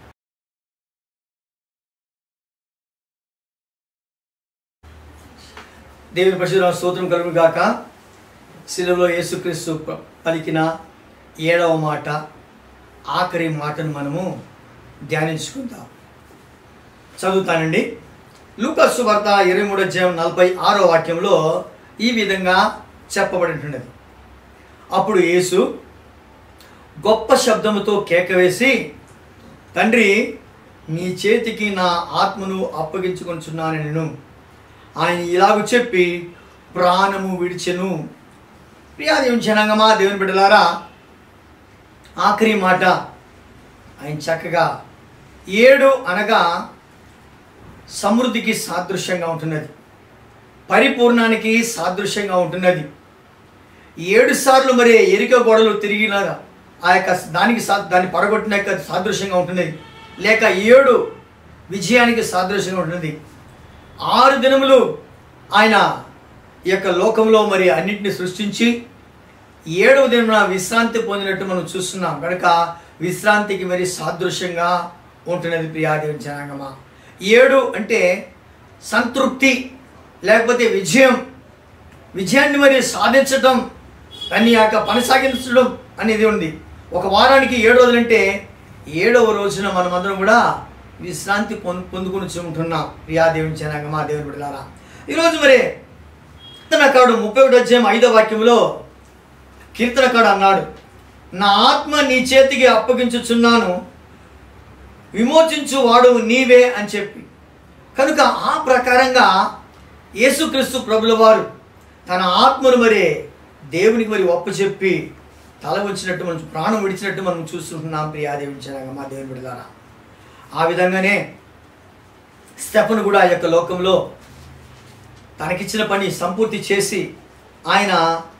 దేవుని పరిశుద్ధ స్తోత్రం కలుగు గాక శిలువలో యేసుక్రీస్తు ప- పలికిన ఏడవ మాట ఆఖరి మాటను మనము ధ్యానించుకుందాం చదువుతానండి లూకస్సు వార్త ఇరవై మూడు అధ్యాయం నలభై ఆరో వాక్యంలో ఈ విధంగా చెప్పబడి ఉంటున్నది అప్పుడు యేసు గొప్ప శబ్దముతో కేక వేసి తండ్రి నీ చేతికి నా ఆత్మను అప్పగించుకొంచున్నాను నేను ఆయన ఇలాగ చెప్పి ప్రాణము విడిచెను ప్రియాదేవి జనాంగమా దేవుని బిడ్డలారా ఆఖరి మాట ఆయన చక్కగా ఏడు అనగా సమృద్ధికి సాదృశ్యంగా ఉంటున్నది పరిపూర్ణానికి సాదృశ్యంగా ఉంటున్నది ఏడు సార్లు మరి ఎరిక గోడలు తిరిగినారా ఆ యొక్క దానికి సా దాన్ని పడగొట్టిన యొక్క సాదృశ్యంగా ఉంటున్నది లేక ఏడు విజయానికి సాదృశ్యంగా ఉంటున్నది ఆరు దినములు ఆయన ఈ యొక్క లోకంలో మరి అన్నింటిని సృష్టించి ఏడవ దినమున విశ్రాంతి పొందినట్టు మనం చూస్తున్నాం కనుక విశ్రాంతికి మరి సాదృశ్యంగా ఉంటున్నది ప్రియాదేవి జనాంగమా ఏడు అంటే సంతృప్తి లేకపోతే విజయం విజయాన్ని మరి సాధించటం దాన్ని యొక్క కొనసాగించడం అనేది ఉంది ఒక వారానికి ఏడు రోజులంటే ఏడవ రోజున మనమందరం కూడా విశ్రాంతి పొందు పొందుకుని ఉంటున్నాం ప్రియాదేవి జనాంగ మా దేవుని బిడ్డలారా ఈరోజు మరి కీర్తనకాడు ముప్పై ఒకటి అధ్యాయం ఐదో వాక్యంలో కీర్తనకాడు అన్నాడు నా ఆత్మ నీ చేతికి అప్పగించుచున్నాను విమోచించు వాడు నీవే అని చెప్పి కనుక ఆ ప్రకారంగా యేసుక్రీస్తు ప్రభుల వారు తన ఆత్మను మరి దేవునికి మరి ఒప్పచెప్పి తల వచ్చినట్టు మనం ప్రాణం విడిచినట్టు మనం చూస్తుంటున్నాం ప్రియాదేవించడానికి మా దేవుని బిడ్డలారా ఆ విధంగానే స్టెఫన్ కూడా ఆ యొక్క లోకంలో తనకిచ్చిన పని సంపూర్తి చేసి ఆయన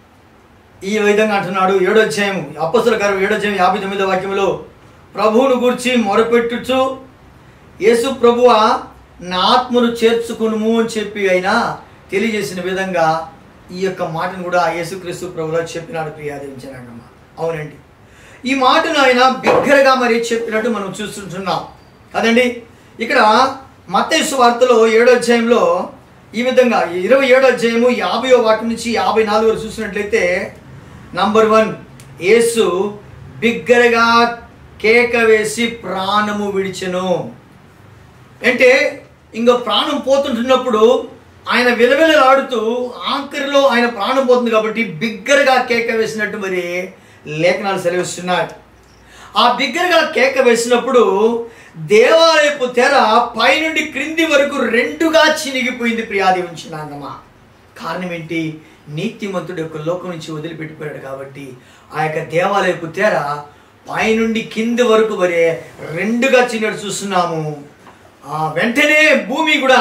ఈ విధంగా అంటున్నాడు ఏడో అధ్యాయం అప్పసుల గారు ఏడో అధ్యాయం యాభై తొమ్మిదో వాక్యంలో ప్రభువును గూర్చి మొరపెట్టుచు యేసు ప్రభువ నా ఆత్మను చేర్చుకునుము అని చెప్పి ఆయన తెలియజేసిన విధంగా ఈ యొక్క మాటను కూడా యేసుక్రీస్తు ప్రభులో చెప్పినాడు ప్రియాదేవించనమ్మా అవునండి ఈ మాటను ఆయన బిగ్గరగా మరి చెప్పినట్టు మనం చూస్తుంటున్నాం కదండి ఇక్కడ మత్తేసు వార్తలో ఏడో అధ్యాయంలో ఈ విధంగా ఇరవై ఏడో అధ్యాయము యాభైో వాక్యం నుంచి యాభై నాలుగు వరకు చూసినట్లయితే నంబర్ వన్ యేసు బిగ్గరగా కేక వేసి ప్రాణము విడిచెను అంటే ఇంకో ప్రాణం పోతుంటున్నప్పుడు ఆయన విలవిలలాడుతూ ఆఖరిలో ఆయన ప్రాణం పోతుంది కాబట్టి బిగ్గరగా కేక వేసినట్టు మరి లేఖనాలు సెలవిస్తున్నాయి ఆ బిగ్గరగా కేక వేసినప్పుడు దేవాలయపు తెర పైనుండి క్రింది వరకు రెండుగా చినిగిపోయింది ప్రియాది ఉంచినాంగమా కారణం ఏంటి నీతిమంతుడు యొక్క లోకం నుంచి వదిలిపెట్టిపోయాడు కాబట్టి ఆ యొక్క దేవాలయపు తెర పైనుండి కింది వరకు మరి రెండుగా చిన్నట్టు చూస్తున్నాము ఆ వెంటనే భూమి కూడా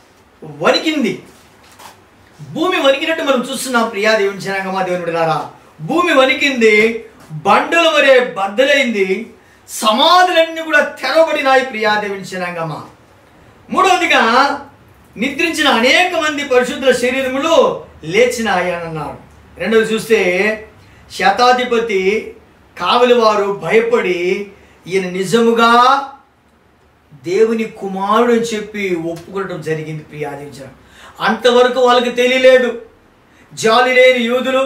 వణికింది భూమి వణికినట్టు మనం చూస్తున్నాం ప్రియా దేవుని జనాంగమా దేవుని బిడ్డలారా భూమి వణికింది బండలు మరే బద్దలైంది సమాధులన్నీ కూడా తెరవబడినాయి ప్రియాదేవించినాంగమ్మా మూడవదిగా నిద్రించిన అనేక మంది పరిశుద్ధుల శరీరములు లేచినాయి అని అన్నాడు రెండవది చూస్తే శతాధిపతి కావలి వారు భయపడి ఈయన నిజముగా దేవుని కుమారుడు అని చెప్పి ఒప్పుకోవడం జరిగింది ప్రియాదించడం అంతవరకు వాళ్ళకి తెలియలేదు జాలి లేని యూదులు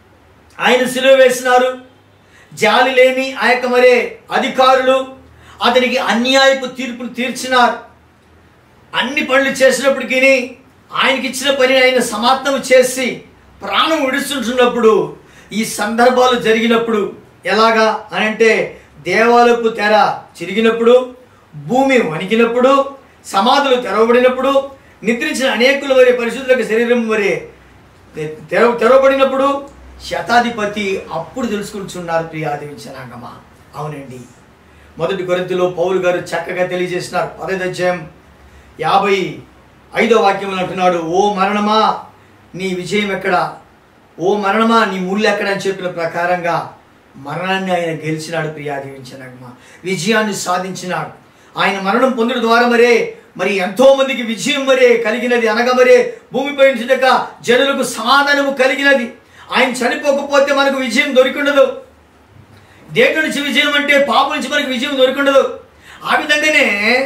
ఆయన సిలువ వేసినారు జాలి లేని ఆ యొక్క మరే అధికారులు అతనికి అన్యాయపు తీర్పులు తీర్చినారు అన్ని పనులు చేసినప్పటికీ ఆయనకి ఇచ్చిన పని ఆయన సమాప్తం చేసి ప్రాణం విడుస్తుంటున్నప్పుడు ఈ సందర్భాలు జరిగినప్పుడు ఎలాగా అని అంటే దేవాలయపు తెర చిరిగినప్పుడు భూమి వణికినప్పుడు సమాధులు తెరవబడినప్పుడు నిద్రించిన అనేకుల వరే పరిశుద్ధులకు శరీరం వరే తెర తెరవబడినప్పుడు శతాధిపతి అప్పుడు తెలుసుకుంటున్నారు ప్రియాదేవించనాగమా అవునండి మొదటి కొరింతలో పౌలు గారు చక్కగా తెలియజేసినారు పదహైదు అధ్యాయం యాభై ఐదో వాక్యంలో అంటున్నాడు ఓ మరణమా నీ విజయం ఎక్కడ ఓ మరణమా నీ ముళ్ళు ఎక్కడ అని చెప్పిన ప్రకారంగా మరణాన్ని ఆయన గెలిచినాడు ప్రియాదేవించనగమా విజయాన్ని సాధించినాడు ఆయన మరణం పొందడం ద్వారా మరే మరి ఎంతో మందికి విజయం మరే కలిగినది అనగా మరే భూమిపై ఉంచుటక జనులకు సమాధానము కలిగినది ఆయన చనిపోకపోతే మనకు విజయం దొరికిండదు దేంట్లో నుంచి విజయం అంటే పాపం నుంచి మనకి విజయం దొరికిండదు ఆ విధంగానే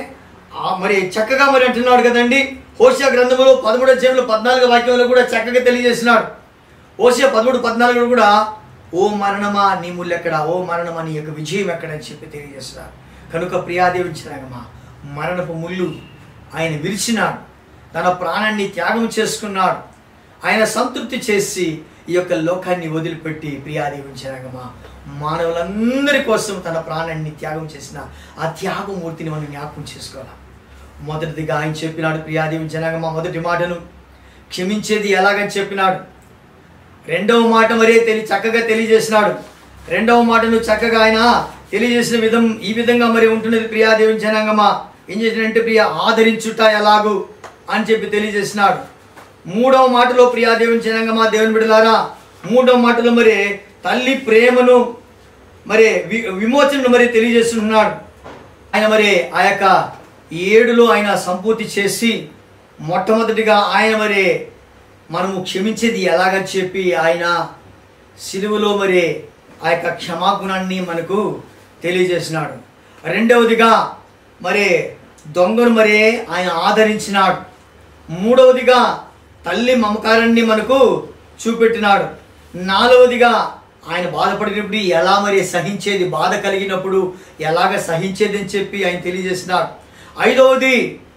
ఆ మరి చక్కగా మరి అంటున్నాడు కదండి హోషియా గ్రంథములో పదమూడు అధ్యాయంలో పద్నాలుగు వాక్యంలో కూడా చక్కగా తెలియజేసినాడు హోషియా పదమూడు పద్నాలుగులో కూడా ఓ మరణమా నీ ముళ్ళు ఎక్కడ ఓ మరణమా నీ యొక్క విజయం ఎక్కడ అని చెప్పి తెలియజేస్తున్నారు కనుక ప్రియాదేవించినాగమా మరణపు ముళ్ళు ఆయన విరిచినాడు తన ప్రాణాన్ని త్యాగం చేసుకున్నాడు ఆయన సంతృప్తి చేసి ఈ యొక్క లోకాన్ని వదిలిపెట్టి ప్రియాదేవించినాగమా మానవులందరి కోసం తన ప్రాణాన్ని త్యాగం చేసిన ఆ త్యాగమూర్తిని మనం జ్ఞాపకం చేసుకోవాలి మొదటిదిగా ఆయన చెప్పినాడు ప్రియాదేవి జనాగమా మొదటి మాటను క్షమించేది ఎలాగని చెప్పినాడు రెండవ మాట మరే తెలి చక్కగా తెలియజేసినాడు రెండవ మాటను చక్కగా ఆయన తెలియజేసిన విధం ఈ విధంగా మరి ఉంటున్నది ప్రియాదేవి జనాంగమా ఏం చేసినంటే ప్రియ ఆదరించుట ఎలాగు అని చెప్పి తెలియజేసినాడు మూడవ మాటలో ప్రియాదేవి జనాంగమా దేవుని బిడలారా మూడవ మాటలో మరి తల్లి ప్రేమను మరి వి- విమోచనను మరి తెలియజేస్తున్నాడు ఆయన మరి ఆ యొక్క ఏడులో ఆయన సంపూర్తి చేసి మొట్టమొదటిగా ఆయన మరి మనము క్షమించేది ఎలాగని చెప్పి ఆయన సిలువలో మరి ఆ యొక్క క్షమాగుణాన్ని మనకు తెలియజేసినాడు రెండవదిగా మరి దొంగను మరి ఆయన ఆదరించినాడు మూడవదిగా తల్లి మమకారాన్ని మనకు చూపెట్టినాడు నాలుగవదిగా ఆయన బాధపడినప్పుడు ఎలా మరి సహించేది బాధ కలిగినప్పుడు ఎలాగ సహించేది అని చెప్పి ఆయన తెలియజేసినాడు ఐదవది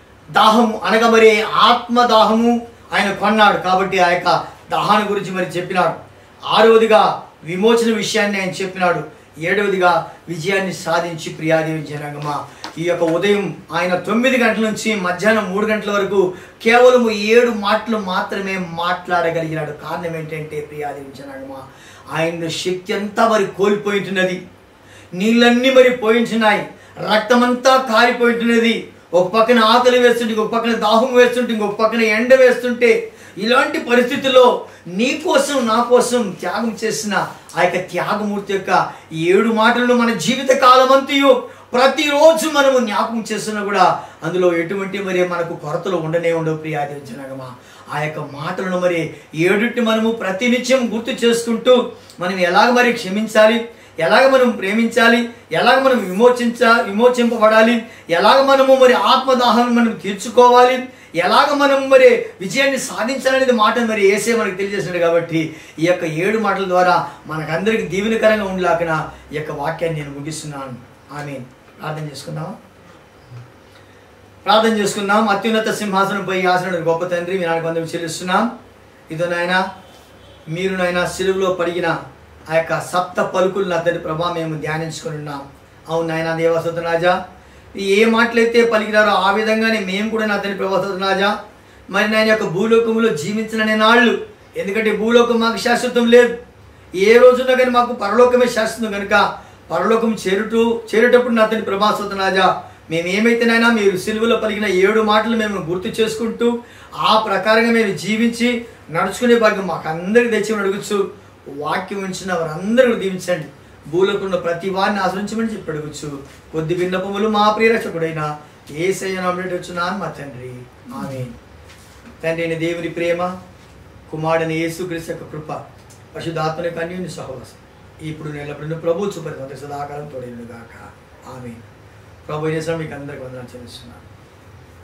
దాహము అనగా మరి ఆత్మ దాహము ఆయన కొన్నాడు కాబట్టి ఆ యొక్క దాహాన్ని గురించి మరి చెప్పినాడు ఆరవదిగా విమోచన విషయాన్ని ఆయన చెప్పినాడు ఏడవదిగా విజయాన్ని సాధించి ప్రియాదేవి జనాంగమా ఈ యొక్క ఉదయం ఆయన తొమ్మిది గంటల నుంచి మధ్యాహ్నం మూడు గంటల వరకు కేవలం ఏడు మాటలు మాత్రమే మాట్లాడగలిగినాడు కారణం ఏంటంటే ప్రియాదేవి జనాంగమా ఆయన శక్తి అంతా మరి కోల్పోయింటున్నది నీళ్ళన్నీ మరి పోయించున్నాయి రక్తమంతా కారిపోయింటున్నది ఒక పక్కన ఆకలి వేస్తుంటే ఇంకొక పక్కన దాహం వేస్తుంటే ఇంకొక పక్కన ఎండ వేస్తుంటే ఇలాంటి పరిస్థితుల్లో నీ కోసం నా కోసం త్యాగం చేసిన ఆ యొక్క త్యాగమూర్తి యొక్క ఏడు మాటలను మన జీవిత కాలమంతయు ప్రతిరోజు మనము జ్ఞాపకం చేస్తున్నా కూడా అందులో ఎటువంటి మరి మనకు కొరతలు ఉండనే ఉండవు ప్రియాదించనగమా ఆ యొక్క మాటలను మరి ఏడుటి మనము ప్రతినిత్యం గుర్తు చేసుకుంటూ మనం ఎలాగ మరి క్షమించాలి ఎలాగ మనం ప్రేమించాలి ఎలాగ మనం విమోచించ విమోచింపబడాలి ఎలాగ మనము మరి ఆత్మదాహాన్ని మనం తీర్చుకోవాలి ఎలాగ మనం మరి విజయాన్ని సాధించాలనేది మాట మరి ఏసే మనకు తెలియజేసినాడు కాబట్టి ఈ యొక్క ఏడు మాటల ద్వారా మనకందరికి దీవెనకరంగా ఉండలాగిన ఈ యొక్క వాక్యాన్ని నేను ముగిస్తున్నాను ఆమె ప్రార్థన చేసుకుందామా ప్రార్థన చేసుకుందాం అత్యున్నత సింహాసనంపై ఆసనుడు గొప్ప తండ్రి మీ నాలుగు వందలు చెల్లిస్తున్నాం ఇదో నాయన మీరు నాయన సిలువలో పడిగిన ఆ యొక్క సప్త పలుకులు నా తండ్రి ప్రభా మేము ధ్యానించుకుని ఉన్నాం అవును నాయన దేవసత రాజా ఏ మాటలైతే పలికినారో ఆ విధంగానే మేము కూడా నా తండ్రి ప్రభా రాజా మరి నాయన యొక్క భూలోకములో జీవించిన నాళ్ళు ఎందుకంటే భూలోకం మాకు శాశ్వతం లేదు ఏ రోజున కానీ మాకు పరలోకమే శాశ్వతం కనుక పరలోకం చేరుటూ చేరేటప్పుడు నా తండ్రి ప్రభాస్వత రాజా మేము ఏమైతేనైనా మీరు సిలువలో పలికిన ఏడు మాటలు మేము గుర్తు చేసుకుంటూ ఆ ప్రకారంగా మేము జీవించి నడుచుకునే భాగ్యం మాకు అందరికి తెచ్చి అడుగుచ్చు వాక్యం ఉంచిన వారందరూ దీవించండి భూలోకున్న ప్రతి వారిని ఆశ్రయించమని చెప్పి అడుగుచ్చు కొద్ది విన్నపములు మా ప్రియరక్షకుడైన ఏ వచ్చున్నాను మా తండ్రి ఆమె తండ్రి అయిన దేవుని ప్రేమ కుమారుని యేసుక్రీస్తు యొక్క కృప పరిశుద్ధాత్మని కన్యుని సహవాసం ఇప్పుడు నెలప్పుడు ప్రభు చూపరి సదాకాలం తోడేను గాక ఆమె ప్రభు చేసిన మీకు అందరికి వందనాలు చెల్లిస్తున్నాను